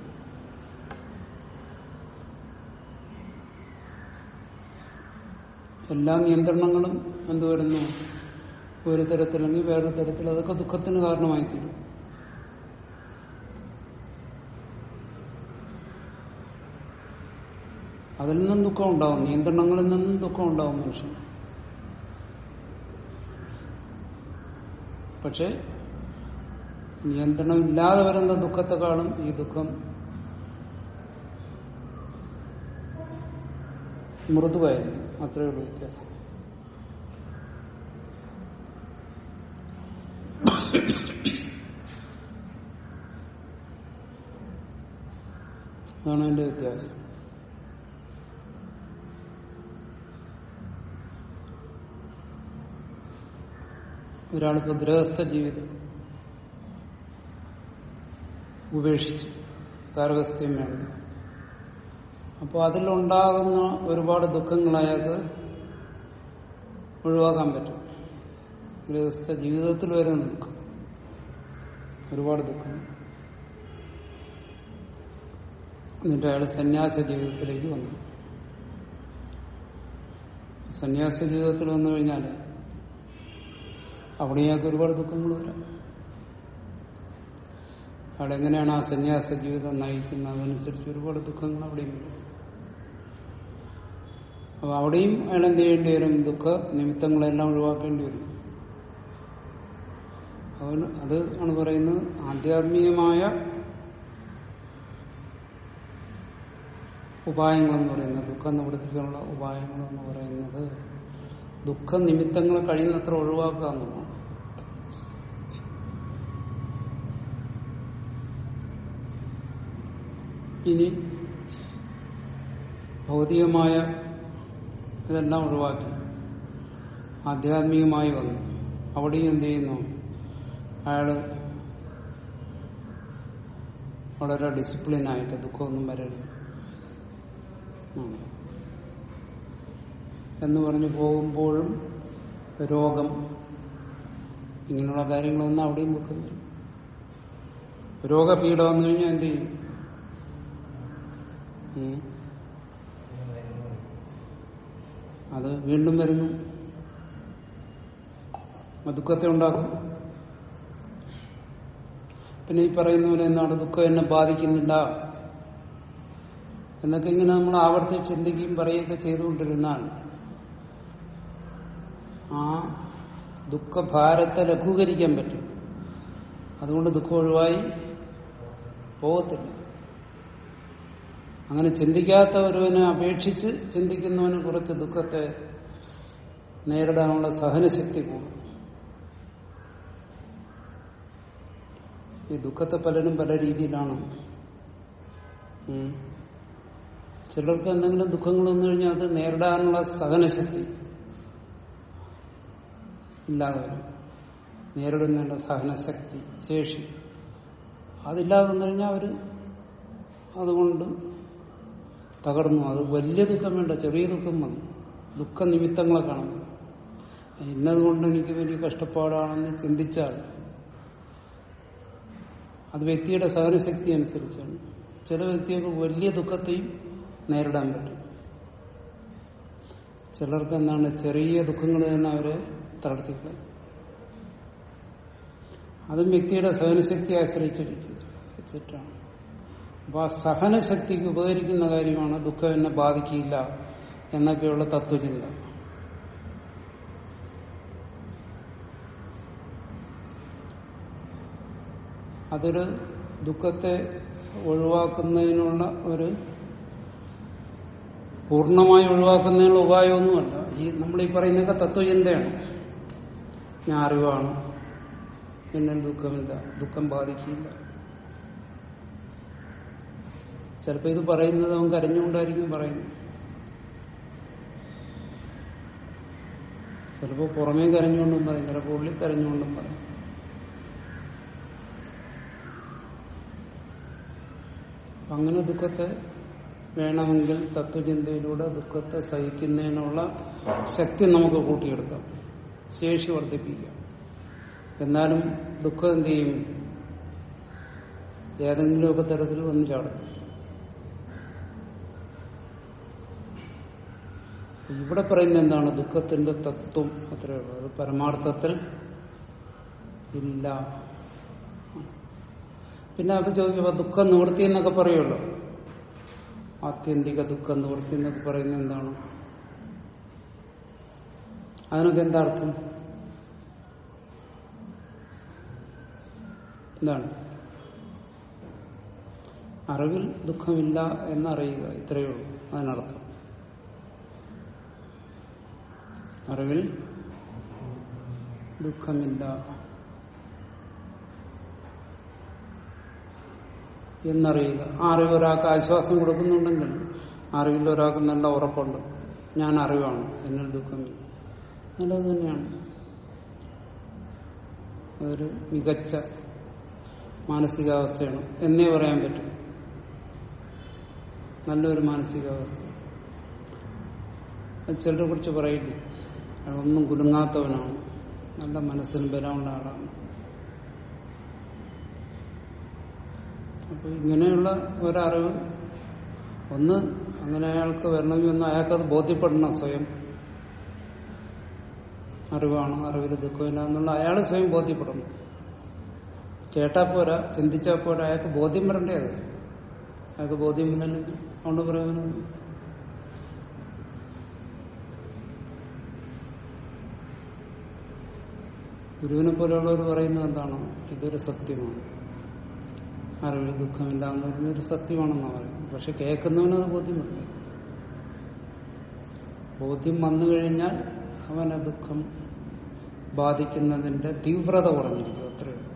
എല്ലാ നിയന്ത്രണങ്ങളും എന്ത് വരുന്നു ഒരു തരത്തിലെങ്കിൽ വേറൊരു തരത്തിൽ അതൊക്കെ ദുഃഖത്തിന് കാരണമായി തീരും അതിൽ നിന്നും ദുഃഖം ഉണ്ടാവും നിയന്ത്രണങ്ങളിൽ നിന്നും ദുഃഖം ഉണ്ടാവും മനുഷ്യൻ പക്ഷെ നിയന്ത്രണം ഇല്ലാതെ വരുന്ന ദുഃഖത്തെക്കാളും ഈ ദുഃഖം മൃദുവായിരിക്കും അത്രയേ ഉള്ളൂ വ്യത്യാസം അതാണ് അതിന്റെ വ്യത്യാസം ഒരാളിപ്പോ ഗൃഹസ്ഥ ജീവിതം ഉപേക്ഷിച്ചു കാർഗസ്ഥ്യം വേണ്ട അപ്പോൾ അതിലുണ്ടാകുന്ന ഒരുപാട് ദുഃഖങ്ങൾ അയാൾക്ക് ഒഴിവാക്കാൻ പറ്റും ഗൃഹസ്ഥ ജീവിതത്തിൽ വരുന്ന ദുഃഖം ഒരുപാട് ദുഃഖം എന്നിട്ട് അയാൾ സന്യാസ ജീവിതത്തിലേക്ക് വന്നു സന്യാസ ജീവിതത്തിൽ വന്നു കഴിഞ്ഞാൽ അവിടെ അയാൾക്ക് ഒരുപാട് ദുഃഖങ്ങൾ വരാം അവിടെ എങ്ങനെയാണ് ആ സന്യാസ ജീവിതം നയിക്കുന്നത് അതനുസരിച്ച് ഒരുപാട് ദുഃഖങ്ങൾ അവിടെയും വരും അപ്പൊ അവിടെയും അയാൾ എന്ത് ചെയ്യേണ്ടി വരും ദുഃഖ നിമിത്തങ്ങളെല്ലാം ഒഴിവാക്കേണ്ടി വരും അതുകൊണ്ട് അത് ആണ് പറയുന്നത് ആധ്യാത്മികമായ ഉപായങ്ങളെന്ന് പറയുന്നത് ദുഃഖ നിവൃത്തിക്കുള്ള ഉപായങ്ങളെന്ന് പറയുന്നത് ദുഃഖ നിമിത്തങ്ങളെ കഴിയുന്നത്ര ഒഴിവാക്കുക എന്നുള്ളതാണ് ഇനി ഭൗതികമായ ഇതെല്ലാം ഒഴിവാക്കി ആധ്യാത്മികമായി വന്നു അവിടെയും എന്ത് ചെയ്യുന്നു അയാള് വളരെ ഡിസിപ്ലിനായിട്ട് ദുഃഖമൊന്നും വരരുത് ഉം. എന്ന് പറഞ്ഞു പോകുമ്പോഴും രോഗം ഇങ്ങനെയുള്ള കാര്യങ്ങളൊന്നും അവിടെയും ദുഃഖം വരും രോഗപീഠ വന്നു കഴിഞ്ഞാൽ എന്ത് ചെയ്യും ഉം. അത് വീണ്ടും വരുന്നു അത് ദുഃഖത്തെ ഉണ്ടാക്കും പിന്നെ ഈ പറയുന്ന പോലെ എന്താണ് ദുഃഖം എന്നെ ബാധിക്കുന്നില്ല എന്നൊക്കെ ഇങ്ങനെ നമ്മൾ ആവർത്തിച്ച് ചിന്തിക്കുകയും പറയുകയൊക്കെ ചെയ്തുകൊണ്ടിരുന്നാൽ ആ ദുഃഖഭാരത്തെ ലഘൂകരിക്കാൻ പറ്റും അതുകൊണ്ട് ദുഃഖം ഒഴിവായി പോകത്തില്ല അങ്ങനെ ചിന്തിക്കാത്ത ഒരുവനെ അപേക്ഷിച്ച് ചിന്തിക്കുന്നവന് കുറച്ച് ദുഃഖത്തെ നേരിടാനുള്ള സഹനശക്തി കൂടും ഈ ദുഃഖത്തെ പലരും പല രീതിയിലാണ് ഉം. ചിലർക്ക് എന്തെങ്കിലും ദുഃഖങ്ങൾ വന്നു കഴിഞ്ഞാൽ അത് നേരിടാനുള്ള സഹനശക്തി ഇല്ലാതെ വരും നേരിടുന്നതിന്റെ സഹനശക്തി ശേഷി അതില്ലാതെ വന്നു കഴിഞ്ഞാൽ അവര് അതുകൊണ്ട് തകർന്നു അത് വലിയ ദുഃഖം വേണ്ട ചെറിയ ദുഃഖം മതി ദുഃഖ നിമിത്തങ്ങളെ കാണും ഇന്നതുകൊണ്ട് എനിക്ക് വലിയ കഷ്ടപ്പാടാണെന്ന് ചിന്തിച്ചാൽ അത് വ്യക്തിയുടെ സഹനശക്തി അനുസരിച്ചാണ് ചില വ്യക്തികൾക്ക് വലിയ ദുഃഖത്തെയും നേരിടാൻ പറ്റും ചിലർക്ക് എന്താണ് ചെറിയ ദുഃഖങ്ങൾ തന്നെ അവരെ തളർത്തിക്കളയും അതും വ്യക്തിയുടെ സഹനശക്തി ആശ്രയിച്ചിരിക്കും വെച്ചിട്ടാണ് അപ്പൊ ആ സഹനശക്തിക്ക് ഉപകരിക്കുന്ന കാര്യമാണ് ദുഃഖം എന്നെ ബാധിക്കില്ല എന്നൊക്കെയുള്ള തത്വചിന്ത അതൊരു ദുഃഖത്തെ ഒഴിവാക്കുന്നതിനുള്ള ഒരു പൂർണ്ണമായി ഒഴിവാക്കുന്നതിനുള്ള ഉപായമൊന്നുമല്ല ഈ നമ്മൾ ഈ പറയുന്നതൊക്കെ തത്വചിന്തയാണ് ഞാൻ അറിവാണ് പിന്നെ ദുഃഖമില്ല ദുഃഖം ബാധിക്കില്ല ചിലപ്പോ ഇത് പറയുന്നത് അവൻ കരഞ്ഞുകൊണ്ടായിരിക്കും പറയുന്നത് ചിലപ്പോ പുറമേ കരഞ്ഞുകൊണ്ടും പറയും ചിലപ്പോ ഉള്ളിൽ കരഞ്ഞുകൊണ്ടും പറയും അപ്പൊ അങ്ങനെ ദുഃഖത്തെ വേണമെങ്കിൽ തത്വചിന്തയിലൂടെ ദുഃഖത്തെ സഹിക്കുന്നതിനുള്ള ശക്തി നമുക്ക് കൂട്ടിയെടുക്കാം ശേഷി വർദ്ധിപ്പിക്കാം എന്നാലും ദുഃഖം എന്ത് ചെയ്യും ഏതെങ്കിലുമൊക്കെ തരത്തിൽ വന്നു ചാടും ഇവിടെ പറയുന്ന എന്താണ് ദുഃഖത്തിന്റെ തത്വം അത്രയേ ഉള്ളൂ അത് പരമാർത്ഥത്തിൽ ഇല്ല പിന്നെ അപ്പൊ ചോദിക്കുമ്പോ ദുഃഖം നിവൃത്തി എന്നൊക്കെ പറയുമല്ലോ ആത്യന്തിക ദുഃഖം നിവൃത്തി എന്നൊക്കെ പറയുന്നത് എന്താണ് അതിനൊക്കെ എന്താ അർത്ഥം എന്താണ് അറിവിൽ ദുഃഖമില്ല എന്നറിയുക ഇത്രയേ ഉള്ളൂ അതിനർത്ഥം അറിവിൽ ദുഃഖമില്ല എന്നറിയുക ആ അറിവ് ഒരാൾക്ക് ആശ്വാസം കൊടുക്കുന്നുണ്ടെങ്കിൽ ആ അറിവിൽ ഒരാൾക്ക് നല്ല ഉറപ്പുണ്ട് ഞാൻ അറിവാണ് എന്നിൽ ദുഃഖമില്ല നല്ലത് തന്നെയാണ് അതൊരു മികച്ച മാനസികാവസ്ഥയാണ് എന്നേ പറയാൻ പറ്റും നല്ലൊരു മാനസികാവസ്ഥ അത് ചിലരെ കുറിച്ച് പറയില്ലേ അയാളൊന്നും കുലുങ്ങാത്തവനാണ് നല്ല മനസ്സിന് ബലമുള്ള ആളാണ് അപ്പൊ ഇങ്ങനെയുള്ള ഒരറിവ് ഒന്ന് അങ്ങനെ അയാൾക്ക് വരണമെങ്കിൽ ഒന്ന് അയാൾക്കത് ബോധ്യപ്പെടണം സ്വയം അറിവാണ് അറിവിൽ ദുഃഖമില്ല എന്നുള്ള അയാൾ സ്വയം ബോധ്യപ്പെടണം കേട്ടാ പോരാ ചിന്തിച്ചാൽ പോരാ അയാൾക്ക് ബോധ്യം വരണ്ടേ അത് അയാൾക്ക് ബോധ്യം വന്നില്ലെങ്കിൽ അതുകൊണ്ട് പ്രയോജനം ഗുരുവിനെ പോലെയുള്ളവർ പറയുന്നത് എന്താണ് ഇതൊരു സത്യമാണ് അറിവിൽ ദുഃഖമില്ല എന്ന് പറയുന്നത് ഒരു സത്യമാണെന്നാണ് പറയുന്നത് പക്ഷെ കേൾക്കുന്നവനത് ബോധ്യമില്ല ബോധ്യം വന്നു കഴിഞ്ഞാൽ അവനെ ദുഃഖം ബാധിക്കുന്നതിന്റെ തീവ്രത കുറഞ്ഞിരിക്കും അത്രയേ ഉള്ളൂ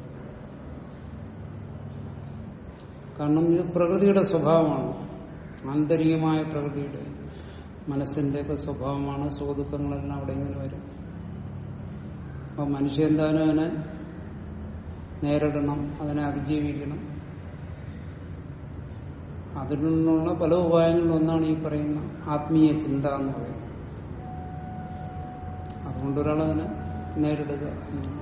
കാരണം ഇത് പ്രകൃതിയുടെ സ്വഭാവമാണ് ആന്തരികമായ പ്രകൃതിയുടെ മനസ്സിന്റെയൊക്കെ സ്വഭാവമാണ് സുഖദുഃഖങ്ങളെല്ലാം അവിടെ ഇങ്ങനെ വരും അപ്പൊ മനുഷ്യ എന്തായാലും അതിനെ നേരിടണം അതിനെ അതിജീവിക്കണം അതിൽ നിന്നുള്ള പല ഉപായങ്ങളിലും ഒന്നാണ് ഈ പറയുന്ന ആത്മീയ ചിന്ത എന്ന് പറയുന്നത് അതുകൊണ്ട് ഒരാൾ അതിനെ നേരിടുക എന്നുള്ളതാണ്.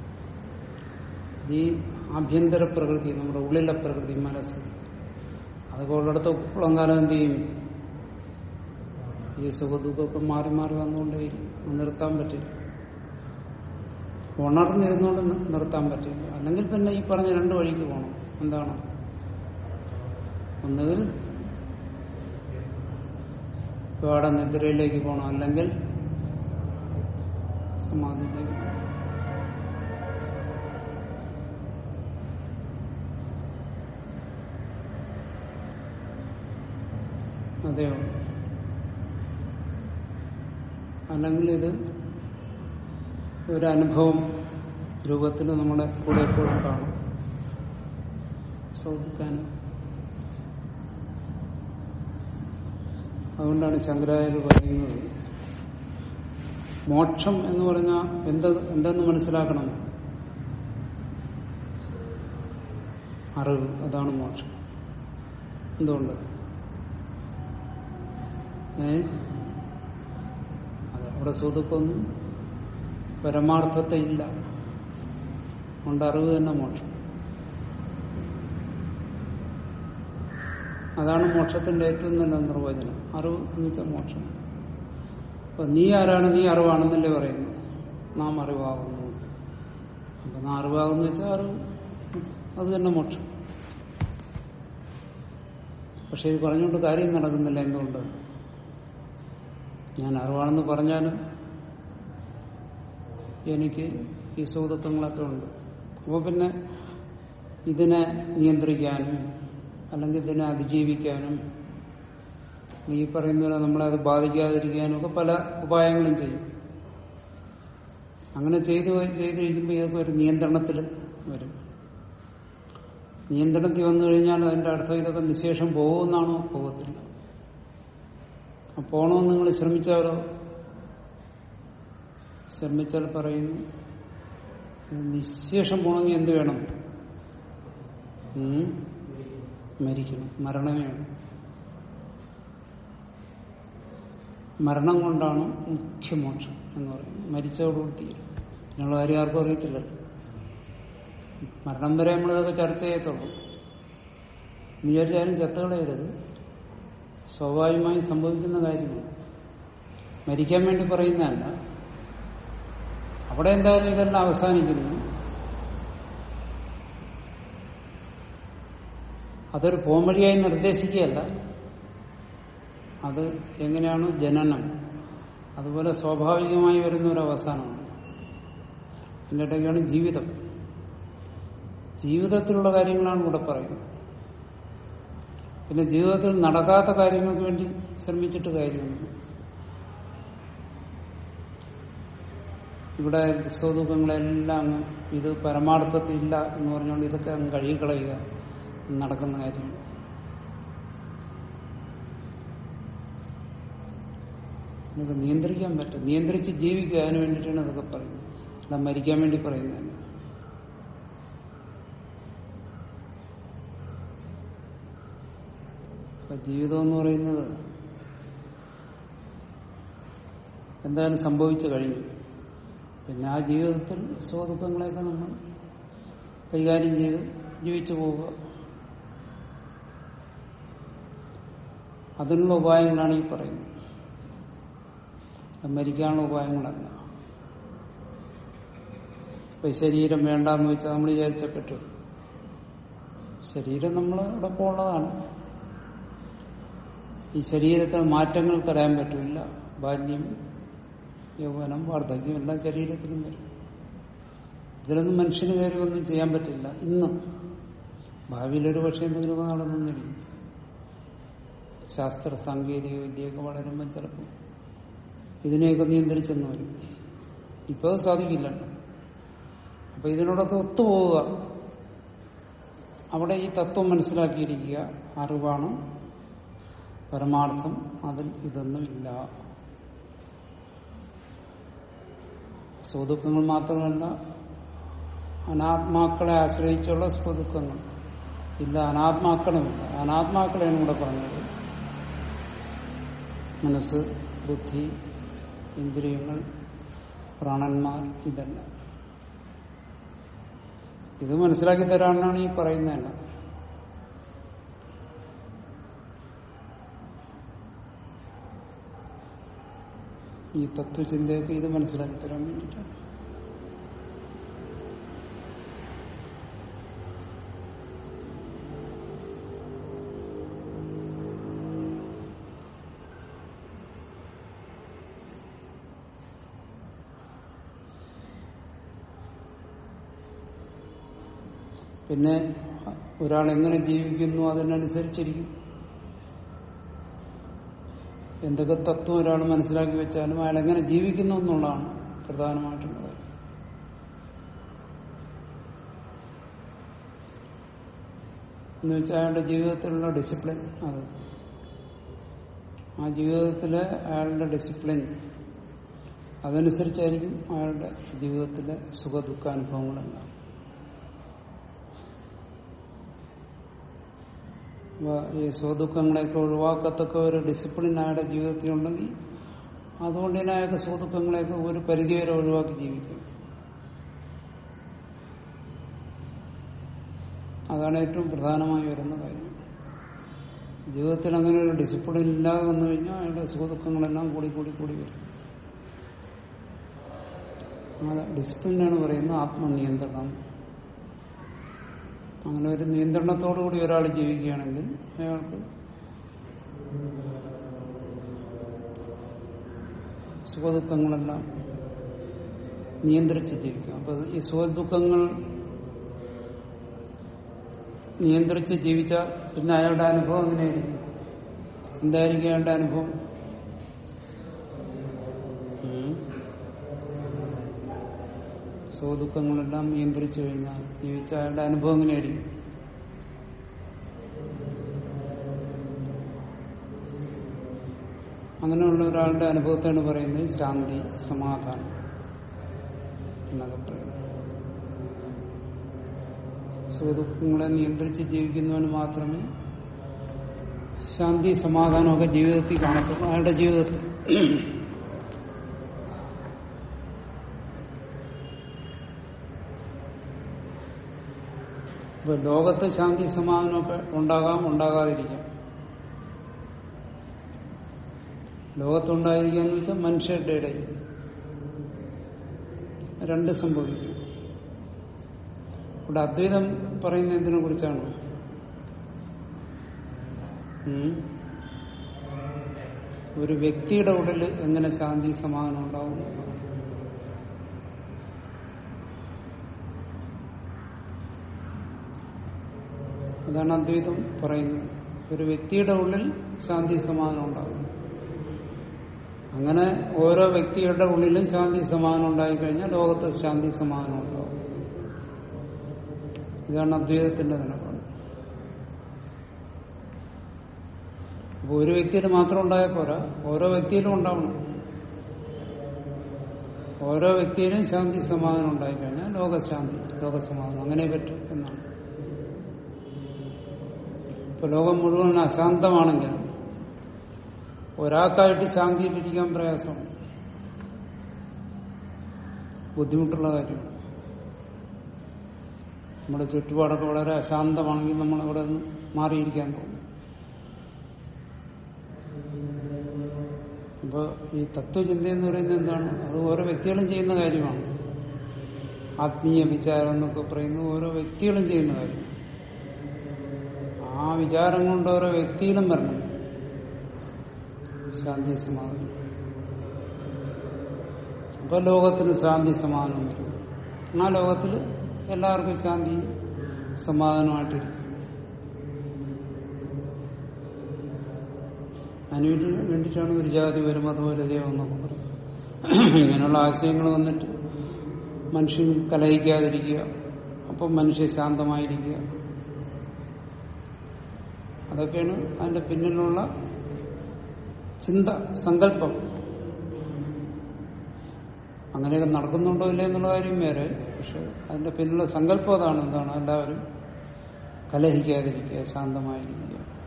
ഈ ആഭ്യന്തര പ്രകൃതി നമ്മുടെ ഉള്ളിലെ പ്രകൃതി മനസ്സ് അതൊക്കെ ഉള്ളിടത്ത് ഉള്ളം കാലം എന്ത് ചെയ്യും ഈ സുഖദുഃഖമൊക്കെ മാറി മാറി വന്നുകൊണ്ടേയിരിക്കും നിർത്താൻ പറ്റില്ല ഉണർന്നിരുന്നുകൊണ്ട് നി- നിർത്താൻ പറ്റില്ല അല്ലെങ്കിൽ പിന്നെ ഈ പറഞ്ഞ രണ്ട് വഴിക്ക് പോകണം എന്താണ് ഒന്നുകിൽ ഗാഠ നിദ്രയിലേക്ക് പോകണം അല്ലെങ്കിൽ സമാധിയിലേക്ക് പോകണം അതെയോ അല്ലെങ്കിൽ ഇത് ഒരു അനുഭവം രൂപത്തിൽ നമ്മുടെ കൂടെ എപ്പോഴും കാണും ചോദിക്കാനും അതുകൊണ്ടാണ് ശങ്കരാചാര്യ പറയുന്നത് മോക്ഷം എന്ന് പറഞ്ഞാൽ എന്ത് എന്തെന്ന് മനസ്സിലാക്കണം അറിവ് അതാണ് മോക്ഷം എന്തുകൊണ്ട് ഏ അത് അവിടെ സുതുക്കൊന്നും പരമാർത്ഥത്തെ ഇല്ല അതുകൊണ്ട് അറിവ് തന്നെ മോക്ഷം അതാണ് മോക്ഷത്തിന്റെ ഏറ്റവും നല്ല നിർവചനം അറിവ് എന്ന് വെച്ചാൽ മോക്ഷം അപ്പൊ നീ ആരാണ് നീ അറിവാണെന്നല്ലേ പറയുന്നു നാം അറിവാകുന്നു അപ്പൊ നാം അറിവാകുന്നു വെച്ചാൽ അറിവ് അത് തന്നെ മോക്ഷം പക്ഷെ ഇത് പറഞ്ഞുകൊണ്ട് കാര്യം നടക്കുന്നില്ല എന്തുകൊണ്ട് ഞാൻ അറിവാണെന്ന് പറഞ്ഞാലും എനിക്ക് ഈ സൗദത്വങ്ങളൊക്കെ ഉണ്ട് അപ്പോൾ പിന്നെ ഇതിനെ നിയന്ത്രിക്കാനും അല്ലെങ്കിൽ ഇതിനെ അതിജീവിക്കാനും ഈ പറയുന്ന പോലെ നമ്മളെ അത് ബാധിക്കാതിരിക്കാനും ഒക്കെ പല ഉപായങ്ങളും ചെയ്യും അങ്ങനെ ചെയ്തു ചെയ്തിരിക്കുമ്പോൾ ഇതൊക്കെ ഒരു നിയന്ത്രണത്തിൽ വരും നിയന്ത്രണത്തിൽ വന്നു കഴിഞ്ഞാൽ അതിന്റെ അർത്ഥം ഇതൊക്കെ നിശേഷം പോകുമെന്നാണോ പോകത്തില്ല അപ്പൊ പോണമെന്ന് നിങ്ങൾ ശ്രമിച്ചാലോ ശ്രമിച്ചാൽ പറയുന്നു ഇത് നിശേഷം പോകണമെങ്കിൽ എന്ത് വേണം ഉം? മരിക്കണം മരണമേ വേണം മരണം കൊണ്ടാണ് മുഖ്യമോക്ഷം എന്ന് പറയുന്നത് മരിച്ചതോടുകൂടി തീരും ഞങ്ങൾ കാര്യം ആർക്കും അറിയത്തില്ലല്ലോ മരണം വരെ നമ്മളിതൊക്കെ ചർച്ച ചെയ്യത്തുള്ളൂ എന്ന് വിചാരിച്ചാലും ചത്തുകളയരുത് സ്വാഭാവികമായി സംഭവിക്കുന്ന കാര്യമാണ് മരിക്കാൻ വേണ്ടി പറയുന്നതല്ല അവിടെ എന്തായാലും ഇതെല്ലാം അവസാനിക്കുന്നു അതൊരു പോംവഴിയായി നിർദ്ദേശിക്കുകയല്ല അത് എങ്ങനെയാണ് ജനനം അതുപോലെ സ്വാഭാവികമായി വരുന്ന ഒരു അവസാനമാണ് ഇതിൻ്റെ ഇടയ്ക്കാണ് ജീവിതം ജീവിതത്തിലുള്ള കാര്യങ്ങളാണ് ഇവിടെ പറയുന്നത് പിന്നെ ജീവിതത്തിൽ നടക്കാത്ത കാര്യങ്ങൾക്ക് വേണ്ടി ശ്രമിച്ചിട്ട് കാര്യമൊന്നും ഇവിടെ സ്വതൂപങ്ങളെല്ലാം അങ്ങ് ഇത് പരമാർത്ഥത്തിൽ ഇല്ല എന്ന് പറഞ്ഞുകൊണ്ട് ഇതൊക്കെ അങ്ങ് കഴുകിക്കളയുക നടക്കുന്ന കാര്യമാണ് ഇതൊക്കെ നിയന്ത്രിക്കാൻ പറ്റും നിയന്ത്രിച്ച് ജീവിക്കുക അതിന് വേണ്ടിയിട്ടാണ് ഇതൊക്കെ പറയുന്നത് അല്ല മരിക്കാൻ വേണ്ടി പറയുന്നതല്ല അപ്പൊ ജീവിതം എന്ന് പറയുന്നത് എന്തായാലും സംഭവിച്ചു കഴിഞ്ഞു പിന്നെ ആ ജീവിതത്തിൽ സുഖദുഃഖങ്ങളെയൊക്കെ നമ്മൾ കൈകാര്യം ചെയ്ത് ജീവിച്ചു പോവുക അതിനുള്ള ഉപായങ്ങളാണ് ഈ പറയുന്നത് അത് മരിക്കാനുള്ള ഉപായങ്ങളല്ല ഇപ്പൊ ശരീരം വേണ്ടാന്ന് വെച്ചാൽ നമ്മൾ വിചാരിച്ച പറ്റും ശരീരം നമ്മൾ ഇവിടെ ഉള്ളതാണ് ഈ ശരീരത്തിൽ മാറ്റങ്ങൾ തടയാൻ പറ്റില്ല ബാല്യം യൗവനം വാർദ്ധക്യം എല്ലാം ശരീരത്തിലും വരും ഇതിലൊന്നും മനുഷ്യന് കയറി ഒന്നും ചെയ്യാൻ പറ്റില്ല ഇന്നും ഭാവിയിലൊരു പക്ഷേ എന്തെങ്കിലും നടന്നിരിക്കും ശാസ്ത്ര സാങ്കേതിക വിദ്യയൊക്കെ വളരുമ്പോൾ ചിലപ്പോൾ ഇതിനെയൊക്കെ നിയന്ത്രിച്ചെന്ന് വരും ഇപ്പോൾ അത് സാധിക്കില്ലല്ലോ അപ്പൊ ഇതിനോടൊക്കെ ഒത്തുപോവുക അവിടെ ഈ തത്വം മനസ്സിലാക്കിയിരിക്കുക അറിവാണ് പരമാർത്ഥം അതിൽ ഇതൊന്നുമില്ല സ്വതുക്കങ്ങൾ മാത്രമല്ല അനാത്മാക്കളെ ആശ്രയിച്ചുള്ള സ്വതുക്കങ്ങൾ ഇല്ല അനാത്മാക്കളുമില്ല അനാത്മാക്കളെയാണ് ഇവിടെ പറഞ്ഞത് മനസ്സ് ബുദ്ധി ഇന്ദ്രിയങ്ങൾ പ്രാണന്മാർ ഇതല്ല ഇത് മനസ്സിലാക്കി തരാനാണ് ഈ പറയുന്നതല്ല ഈ തത്വചിന്തയൊക്കെ ഇത് മനസ്സിലാക്കി തരാൻ വേണ്ടിയിട്ടാണ് പിന്നെ ഒരാൾ എങ്ങനെ ജീവിക്കുന്നു അതിനനുസരിച്ചിരിക്കും എന്തൊക്കെ തത്വം ഒരാൾ മനസ്സിലാക്കി വെച്ചാലും അയാൾ എങ്ങനെ ജീവിക്കുന്നു എന്നുള്ളതാണ് പ്രധാനമായിട്ടുള്ള കാര്യം എന്ന് വെച്ചാൽ അയാളുടെ ജീവിതത്തിലുള്ള ഡിസിപ്ലിൻ അത് ആ ജീവിതത്തിലെ അയാളുടെ ഡിസിപ്ലിൻ അതനുസരിച്ചായിരിക്കും അയാളുടെ ജീവിതത്തിലെ സുഖ ദുഃഖാനുഭവങ്ങളെല്ലാം അപ്പൊ ഈ സുഖദുഃഖങ്ങളെയൊക്കെ ഒഴിവാക്കത്തക്ക ഒരു ഡിസിപ്ലിൻ അയാളുടെ ജീവിതത്തിൽ ഉണ്ടെങ്കിൽ അതുകൊണ്ട് തന്നെ അയാൾക്ക് സുഖദുഃഖങ്ങളെയൊക്കെ ഒരു പരിധിവരെ ഒഴിവാക്കി ജീവിക്കും അതാണ് ഏറ്റവും പ്രധാനമായി വരുന്ന കാര്യം ജീവിതത്തിൽ അങ്ങനെ ഒരു ഡിസിപ്ലിൻ ഇല്ലാതെ വന്നു കഴിഞ്ഞാൽ അയാളുടെ സുഖദുഃഖങ്ങളെല്ലാം കൂടി കൂടി കൂടി വരും ആ ഡിസിപ്ലിനാണ് പറയുന്നത് ആത്മനിയന്ത്രണം അങ്ങനെ ഒരു നിയന്ത്രണത്തോടു കൂടി ഒരാൾ ജീവിക്കുകയാണെങ്കിൽ അയാൾക്ക് സുഖദുഃഖങ്ങളെല്ലാം നിയന്ത്രിച്ച് ജീവിക്കാം അപ്പൊ ഈ സുഖദുഃഖങ്ങൾ നിയന്ത്രിച്ച് ജീവിച്ചാൽ പിന്നെ അയാളുടെ അനുഭവം എങ്ങനെയായിരിക്കും എന്തായിരിക്കും അയാളുടെ അനുഭവം ഉം. സുഖദുഃഖങ്ങളെല്ലാം നിയന്ത്രിച്ചു കഴിഞ്ഞാൽ ജീവിച്ച അയാളുടെ അനുഭവം എങ്ങനെയായിരിക്കും അങ്ങനെയുള്ള ഒരാളുടെ അനുഭവത്താണ് പറയുന്നത് ശാന്തി സമാധാനം എന്നൊക്കെ പറയുന്നത് സുഖദുഃഖങ്ങളെ നിയന്ത്രിച്ച് ജീവിക്കുന്നവന് മാത്രമേ ശാന്തി സമാധാനമൊക്കെ ജീവിതത്തിൽ കാണത്തുള്ളൂ അയാളുടെ ജീവിതത്തിൽ ഇപ്പൊ ലോകത്ത് ശാന്തി സമാധാനമൊക്കെ ഉണ്ടാകാം ഉണ്ടാകാതിരിക്കാം ലോകത്തുണ്ടായിരിക്കുക എന്ന് വെച്ചാൽ മനുഷ്യരുടെ ഇടയിൽ രണ്ട് സംഭവിക്കും ഇവിടെ അദ്വൈതം പറയുന്ന എന്തിനെ കുറിച്ചാണ് ഉം? ഒരു വ്യക്തിയുടെ ഉള്ളിൽ എങ്ങനെ ശാന്തി സമാധാനം ഉണ്ടാവും അതാണ് അദ്വൈതം പറയുന്നത് ഒരു വ്യക്തിയുടെ ഉള്ളിൽ ശാന്തി സമാധാനം ഉണ്ടാകും അങ്ങനെ ഓരോ വ്യക്തിയുടെ ഉള്ളിലും ശാന്തി സമാധാനം ഉണ്ടായിക്കഴിഞ്ഞാൽ ലോകത്ത് ശാന്തി സമാധാനം ഉണ്ടാവും ഇതാണ് അദ്വൈതത്തിന്റെ നിലപാട് അപ്പൊ ഒരു വ്യക്തിയിൽ മാത്രം ഉണ്ടായാൽ പോരാ ഓരോ വ്യക്തിയിലും ഉണ്ടാവണം ഓരോ വ്യക്തിയിലും ശാന്തി സമാധാനം ഉണ്ടായിക്കഴിഞ്ഞാൽ ലോകശാന്തി ലോകസമാധാനം അങ്ങനെ പറ്റും എന്നാണ് ഇപ്പൊ ലോകം മുഴുവൻ അശാന്തമാണെങ്കിൽ ഒരാൾക്കായിട്ട് ശാന്തിയിലിരിക്കാൻ പ്രയാസമാണ് ബുദ്ധിമുട്ടുള്ള കാര്യം നമ്മുടെ ചുറ്റുപാടൊക്കെ വളരെ അശാന്തമാണെങ്കിൽ നമ്മൾ അവിടെ നിന്ന് മാറിയിരിക്കാൻ പോകും അപ്പോൾ ഈ തത്വചിന്ത എന്ന് പറയുന്നത് എന്താണ് അത് ഓരോ വ്യക്തികളും ചെയ്യുന്ന കാര്യമാണ് ആത്മീയ വിചാരം എന്നൊക്കെ പറയുന്നത് ഓരോ വ്യക്തികളും ചെയ്യുന്ന കാര്യം ആ വിചാരം കൊണ്ട് ഓരോ വ്യക്തിയിലും വരണം ശാന്തി സമാധാനം അപ്പൊ ലോകത്തിന് ശാന്തി സമാധാനം വരും ആ ലോകത്തിൽ എല്ലാവർക്കും ശാന്തി സമാധാനമായിട്ടിരിക്കും അതിനു വേണ്ടി വേണ്ടിയിട്ടാണ് ഒരു ജാതി വരും അതുപോലെ ദൈവം എന്നൊക്കെ പറയും ഇങ്ങനെയുള്ള ആശയങ്ങൾ വന്നിട്ട് മനുഷ്യൻ കലഹിക്കാതിരിക്കുക അപ്പം മനുഷ്യൻ ശാന്തമായിരിക്കുക അതൊക്കെയാണ് അതിന്റെ പിന്നിലുള്ള ചിന്ത സങ്കല്പം അങ്ങനെയൊക്കെ നടക്കുന്നുണ്ടോ ഇല്ല എന്നുള്ള കാര്യം വേറെ പക്ഷെ അതിന്റെ പിന്നിലുള്ള സങ്കല്പം അതാണ് എന്താണ് എല്ലാവരും കലഹിക്കാതിരിക്കുക ശാന്തമായിരിക്കുക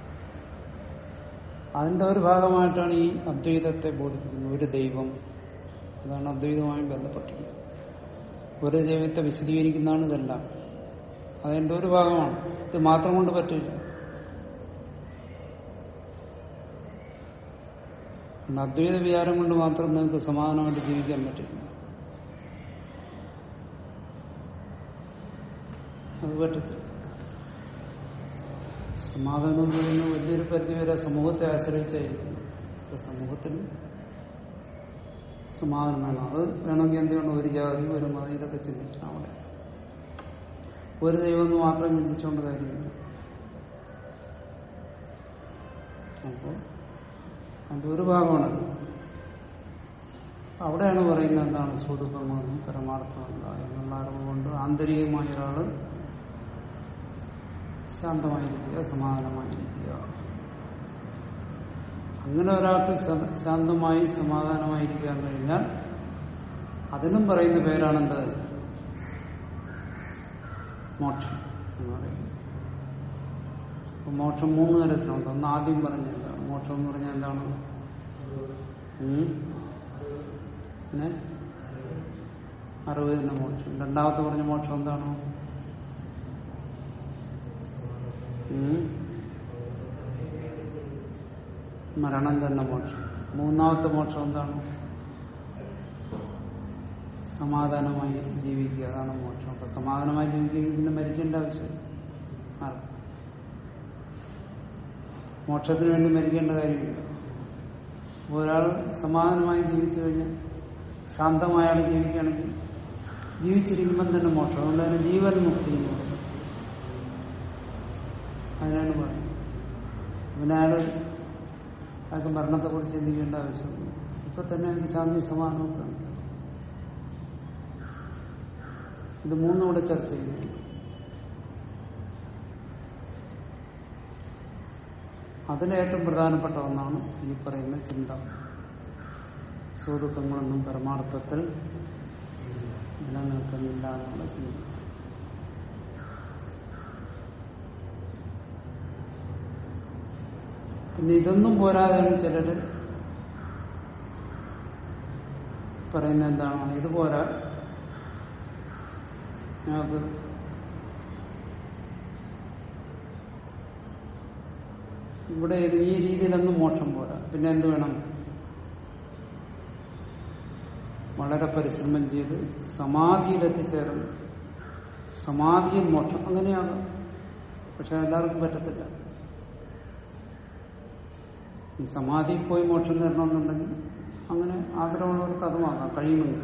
അതിന്റെ ഒരു ഭാഗമായിട്ടാണ് ഈ അദ്വൈതത്തെ ബോധിപ്പിക്കുന്നത് ഒരു ദൈവം അതാണ് അദ്വൈതവുമായി ബന്ധപ്പെട്ടിരിക്കുന്നത് ഒരു ദൈവത്തെ വിശദീകരിക്കുന്നതാണ് ഇതെല്ലാം അതിന്റെ ഒരു ഭാഗമാണ് ഇത് മാത്രം കൊണ്ട് പറ്റില്ല അതുകൊണ്ട് അദ്വൈത വിചാരം കൊണ്ട് മാത്രം നിങ്ങൾക്ക് സമാധാനമായിട്ട് ജീവിക്കാൻ പറ്റില്ല അത് പറ്റത്തില്ല സമാധാനം എന്ന് പറയുന്നത് വലിയൊരു പരിധി വരെ സമൂഹത്തെ ആശ്രയിച്ചായിരിക്കും ഇപ്പൊ സമൂഹത്തിന് സമാധാനം വേണം അത് വേണമെങ്കിൽ എന്ത് വേണം ഒരു ജാതി ഒരു മതം ഇതൊക്കെ ചിന്തിക്കണം അവിടെ ഒരു ദൈവം എന്ന് മാത്രം ചിന്തിച്ചുകൊണ്ട് കാര്യമില്ല അപ്പോൾ അതൊരു ഭാഗമാണത് അവിടെയാണ് പറയുന്നത് എന്താണ് സ്വരൂപങ്ങളൊന്നും പരമാർത്ഥമല്ല എന്നുള്ള അറിവ് കൊണ്ട് ആന്തരികമായ ഒരാള് ശാന്തമായിരിക്കുക സമാധാനമായിരിക്കുക അങ്ങനെ ഒരാൾക്ക് ശ- ശാന്തമായി സമാധാനമായിരിക്കാൻ കഴിഞ്ഞാൽ അതിനും പറയുന്ന പേരാണെന്ത് മോക്ഷം എന്ന് പറയുന്നത് അപ്പൊ മോക്ഷം മൂന്ന് തരത്തിലുണ്ട് ഒന്ന് ആദ്യം പറഞ്ഞ എന്താണ് മോക്ഷം എന്ന് പറഞ്ഞാൽ എന്താണ് ഉം? പിന്നെ അറിവ് തന്നെ മോക്ഷം രണ്ടാമത്തെ പറഞ്ഞ മോക്ഷം എന്താണ് ഉം? മരണം തന്നെ മോക്ഷം മൂന്നാമത്തെ മോക്ഷം എന്താണ് സമാധാനമായി ജീവിക്കുക അതാണ് മോക്ഷം അപ്പൊ സമാധാനമായി ജീവിക്കുക പിന്നെ മരിക്കേണ്ട ആവശ്യം ആർക്കും മോക്ഷത്തിന് വേണ്ടി മരിക്കേണ്ട കാര്യമില്ല അപ്പൊ ഒരാൾ സമാധാനമായി ജീവിച്ചു കഴിഞ്ഞാൽ ശാന്തമായാൾ ജീവിക്കുകയാണെങ്കിൽ ജീവിച്ചിരിക്കുമ്പം തന്നെ മോക്ഷം അതുകൊണ്ട് തന്നെ ജീവൻ മുക്തി എന്ന് പറയും അതിനാണ് പറയുന്നത് പിന്നെ അയാള് അയാൾക്ക് മരണത്തെക്കുറിച്ച് ചിന്തിക്കേണ്ട ആവശ്യമില്ല ഇപ്പൊ തന്നെ എനിക്ക് ശാന്തി സമാധാനമൊക്കെ ഉണ്ട് ഇത് മൂന്നും കൂടെ ചർച്ച ചെയ്യുന്നുണ്ട് അതിലേറ്റവും പ്രധാനപ്പെട്ട ഒന്നാണ് ഈ പറയുന്ന ചിന്ത സ്വരൂപങ്ങളൊന്നും പരമാർത്ഥത്തിൽ നിലനിൽക്കുന്നില്ല എന്നുള്ള ചിന്ത പിന്നെ ഇതൊന്നും പോരാതെയാണ് ചിലര് പറയുന്നത് എന്താണ് ഇത് പോരാ ഞങ്ങൾക്ക് ഇവിടെ ഇത് ഈ രീതിയിലൊന്നും മോക്ഷം പോരാ പിന്നെ എന്ത് വേണം വളരെ പരിശ്രമം ചെയ്ത് സമാധിയിലെത്തിച്ചേർന്ന് സമാധിയിൽ മോക്ഷം അങ്ങനെയാകാം പക്ഷെ എല്ലാവർക്കും പറ്റത്തില്ല ഈ സമാധിയിൽ പോയി മോക്ഷം നേടണമെന്നുണ്ടെങ്കിൽ അങ്ങനെ ആഗ്രഹമുള്ളവർക്ക് അതുമാകാം കഴിയുമെങ്കിൽ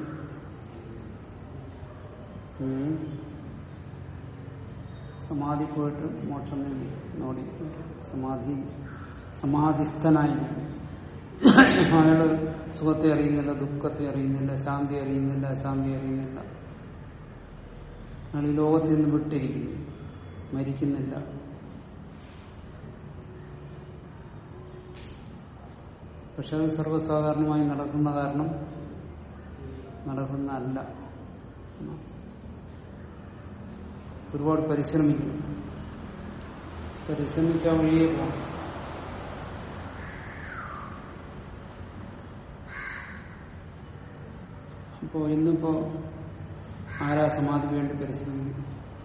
ഉം. സമാധി പോയിട്ട് മോക്ഷം നേടി നോടി സമാധി സമാധിസ്ഥനായി അയാള് സുഖത്തെ അറിയുന്നില്ല ദുഃഖത്തെ അറിയുന്നില്ല ശാന്തി അറിയുന്നില്ല അശാന്തി അറിയുന്നില്ല അയാൾ ഈ ലോകത്തിൽ നിന്ന് വിട്ടിരിക്കുന്നു മരിക്കുന്നില്ല പക്ഷെ അത് സർവ്വസാധാരണമായി നടക്കുന്ന കാരണം നടക്കുന്നതല്ല ഒരുപാട് പരിശ്രമിക്കും പരിശ്രമിച്ച വഴിയേ പോകണം അപ്പോ ഇന്നിപ്പോ ആരാ സമാധിക്ക് വേണ്ടി പരിശ്രമിക്കും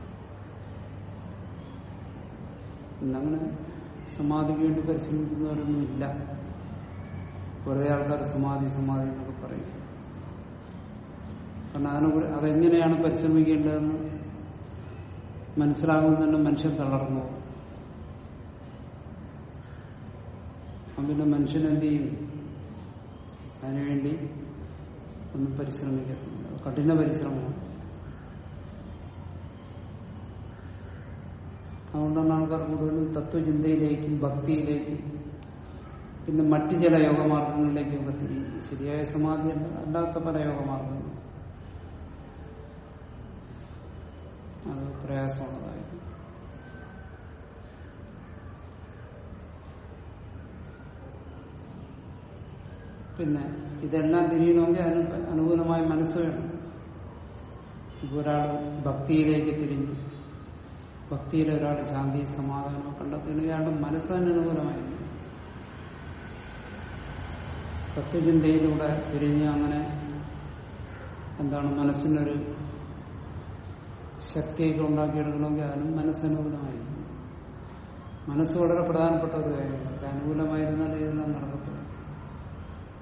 ഇന്നങ്ങനെ സമാധിക്ക് വേണ്ടി പരിശ്രമിക്കുന്നവരൊന്നും ഇല്ല വെറുതെ ആൾക്കാർ സമാധി സമാധി എന്നൊക്കെ പറയും കാരണം അതിനെ കുറി- അതെങ്ങനെയാണ് പരിശ്രമിക്കേണ്ടതെന്ന് മനസ്സിലാകുന്ന മനുഷ്യൻ തളർന്നു പോകും. അപ്പം പിന്നെ മനുഷ്യൻ എന്ത് ചെയ്യും അതിനുവേണ്ടി ഒന്നും പരിശ്രമിക്കത്തില്ല കഠിന പരിശ്രമമാണ് അതുകൊണ്ടാണ് ആൾക്കാർ കൂടുതലും തത്വചിന്തയിലേക്കും ഭക്തിയിലേക്കും പിന്നെ മറ്റു ചില യോഗമാർഗങ്ങളിലേക്കും ഒക്കെ തിരിയുന്നത് ശരിയായ സമാധിയല്ല അല്ലാത്ത പല യോഗമാർഗങ്ങളും അത് പ്രയാസമുള്ളതായിരുന്നു പിന്നെ ഇതെല്ലാം തിരിയണമെങ്കിൽ അതിന് അനുകൂലമായ മനസ്സ് വേണം ഇപ്പൊ ഒരാള് ഭക്തിയിലേക്ക് തിരിഞ്ഞു ഭക്തിയിൽ ഒരാൾ ശാന്തി സമാധാനം കണ്ടെത്തുകയാണെങ്കിൽ അയാളുടെ മനസ്സ് തന്നെ അനുകൂലമായിരുന്നു തത്വചിന്തയിലൂടെ തിരിഞ്ഞ് അങ്ങനെ എന്താണ് മനസ്സിനൊരു ശക്തിയൊക്കെ ഉണ്ടാക്കിയെടുക്കണമെങ്കിൽ അതിനും മനസ്സനുകൂലമായിരിക്കും മനസ്സ് വളരെ പ്രധാനപ്പെട്ട ഒരു കാര്യമാണ് അത് അനുകൂലമായിരുന്നാലേ ഇതെല്ലാം നടക്കത്തുള്ളൂ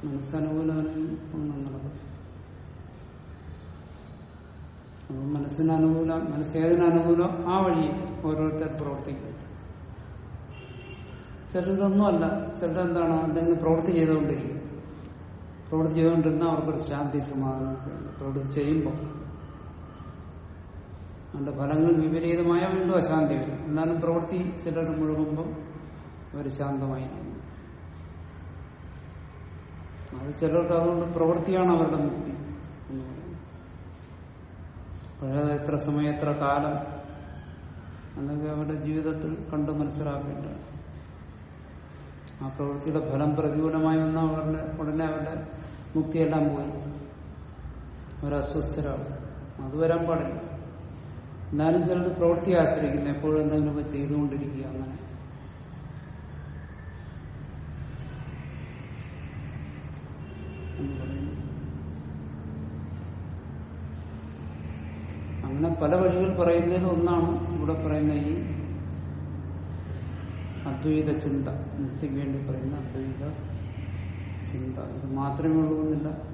മനസ്സനുകൂലമാണെങ്കിൽ ഒന്നും നടക്കും അപ്പം മനസ്സിന് അനുകൂലം മനസ്സേതിന് അനുകൂലം ആ വഴി ഓരോരുത്തർ പ്രവർത്തിക്കും ചിലതൊന്നുമല്ല ചിലരെന്താണ് എന്തെങ്കിലും പ്രവൃത്തി ചെയ്തുകൊണ്ടിരിക്കും പ്രവൃത്തി ചെയ്തുകൊണ്ടിരുന്നാൽ അവർക്കൊരു ശാന്തി സമാധാനം പ്രവൃത്തി ചെയ്യുമ്പോൾ അതിന്റെ ഫലങ്ങൾ വിപരീതമായ വീണ്ടും അശാന്തി വരും എന്നാലും പ്രവൃത്തി ചിലർ മുഴുകുമ്പോൾ അവർ ശാന്തമായി അത് ചിലർക്ക് അതുകൊണ്ട് പ്രവൃത്തിയാണ് അവരുടെ മുക്തി എന്ന് പറയുന്നത് പഴയത് എത്ര സമയം എത്ര കാലം എന്നൊക്കെ അവരുടെ ജീവിതത്തിൽ കണ്ട് മനസ്സിലാക്കേണ്ടത് ആ പ്രവൃത്തിയുടെ ഫലം പ്രതികൂലമായി വന്ന അവരുടെ ഉടനെ അവരുടെ മുക്തിയെല്ലാം പോയി അവരസ്വസ്ഥരാകും അത് വരാൻ പാടില്ല എന്നാലും ചിലർ പ്രവൃത്തി ആശ്രയിക്കുന്നു എപ്പോഴും എന്തെങ്കിലുമൊക്കെ ചെയ്തുകൊണ്ടിരിക്കുക അങ്ങനെ എന്ന് പറയുന്നു. അങ്ങനെ പല വഴികൾ പറയുന്നതിൽ ഒന്നാണ് ഇവിടെ പറയുന്ന ഈ അദ്വൈത ചിന്ത മുക്തിക്ക് വേണ്ടി പറയുന്ന അദ്വൈത ചിന്ത ഇത് മാത്രമേ ഉള്ളൂ എന്നില്ല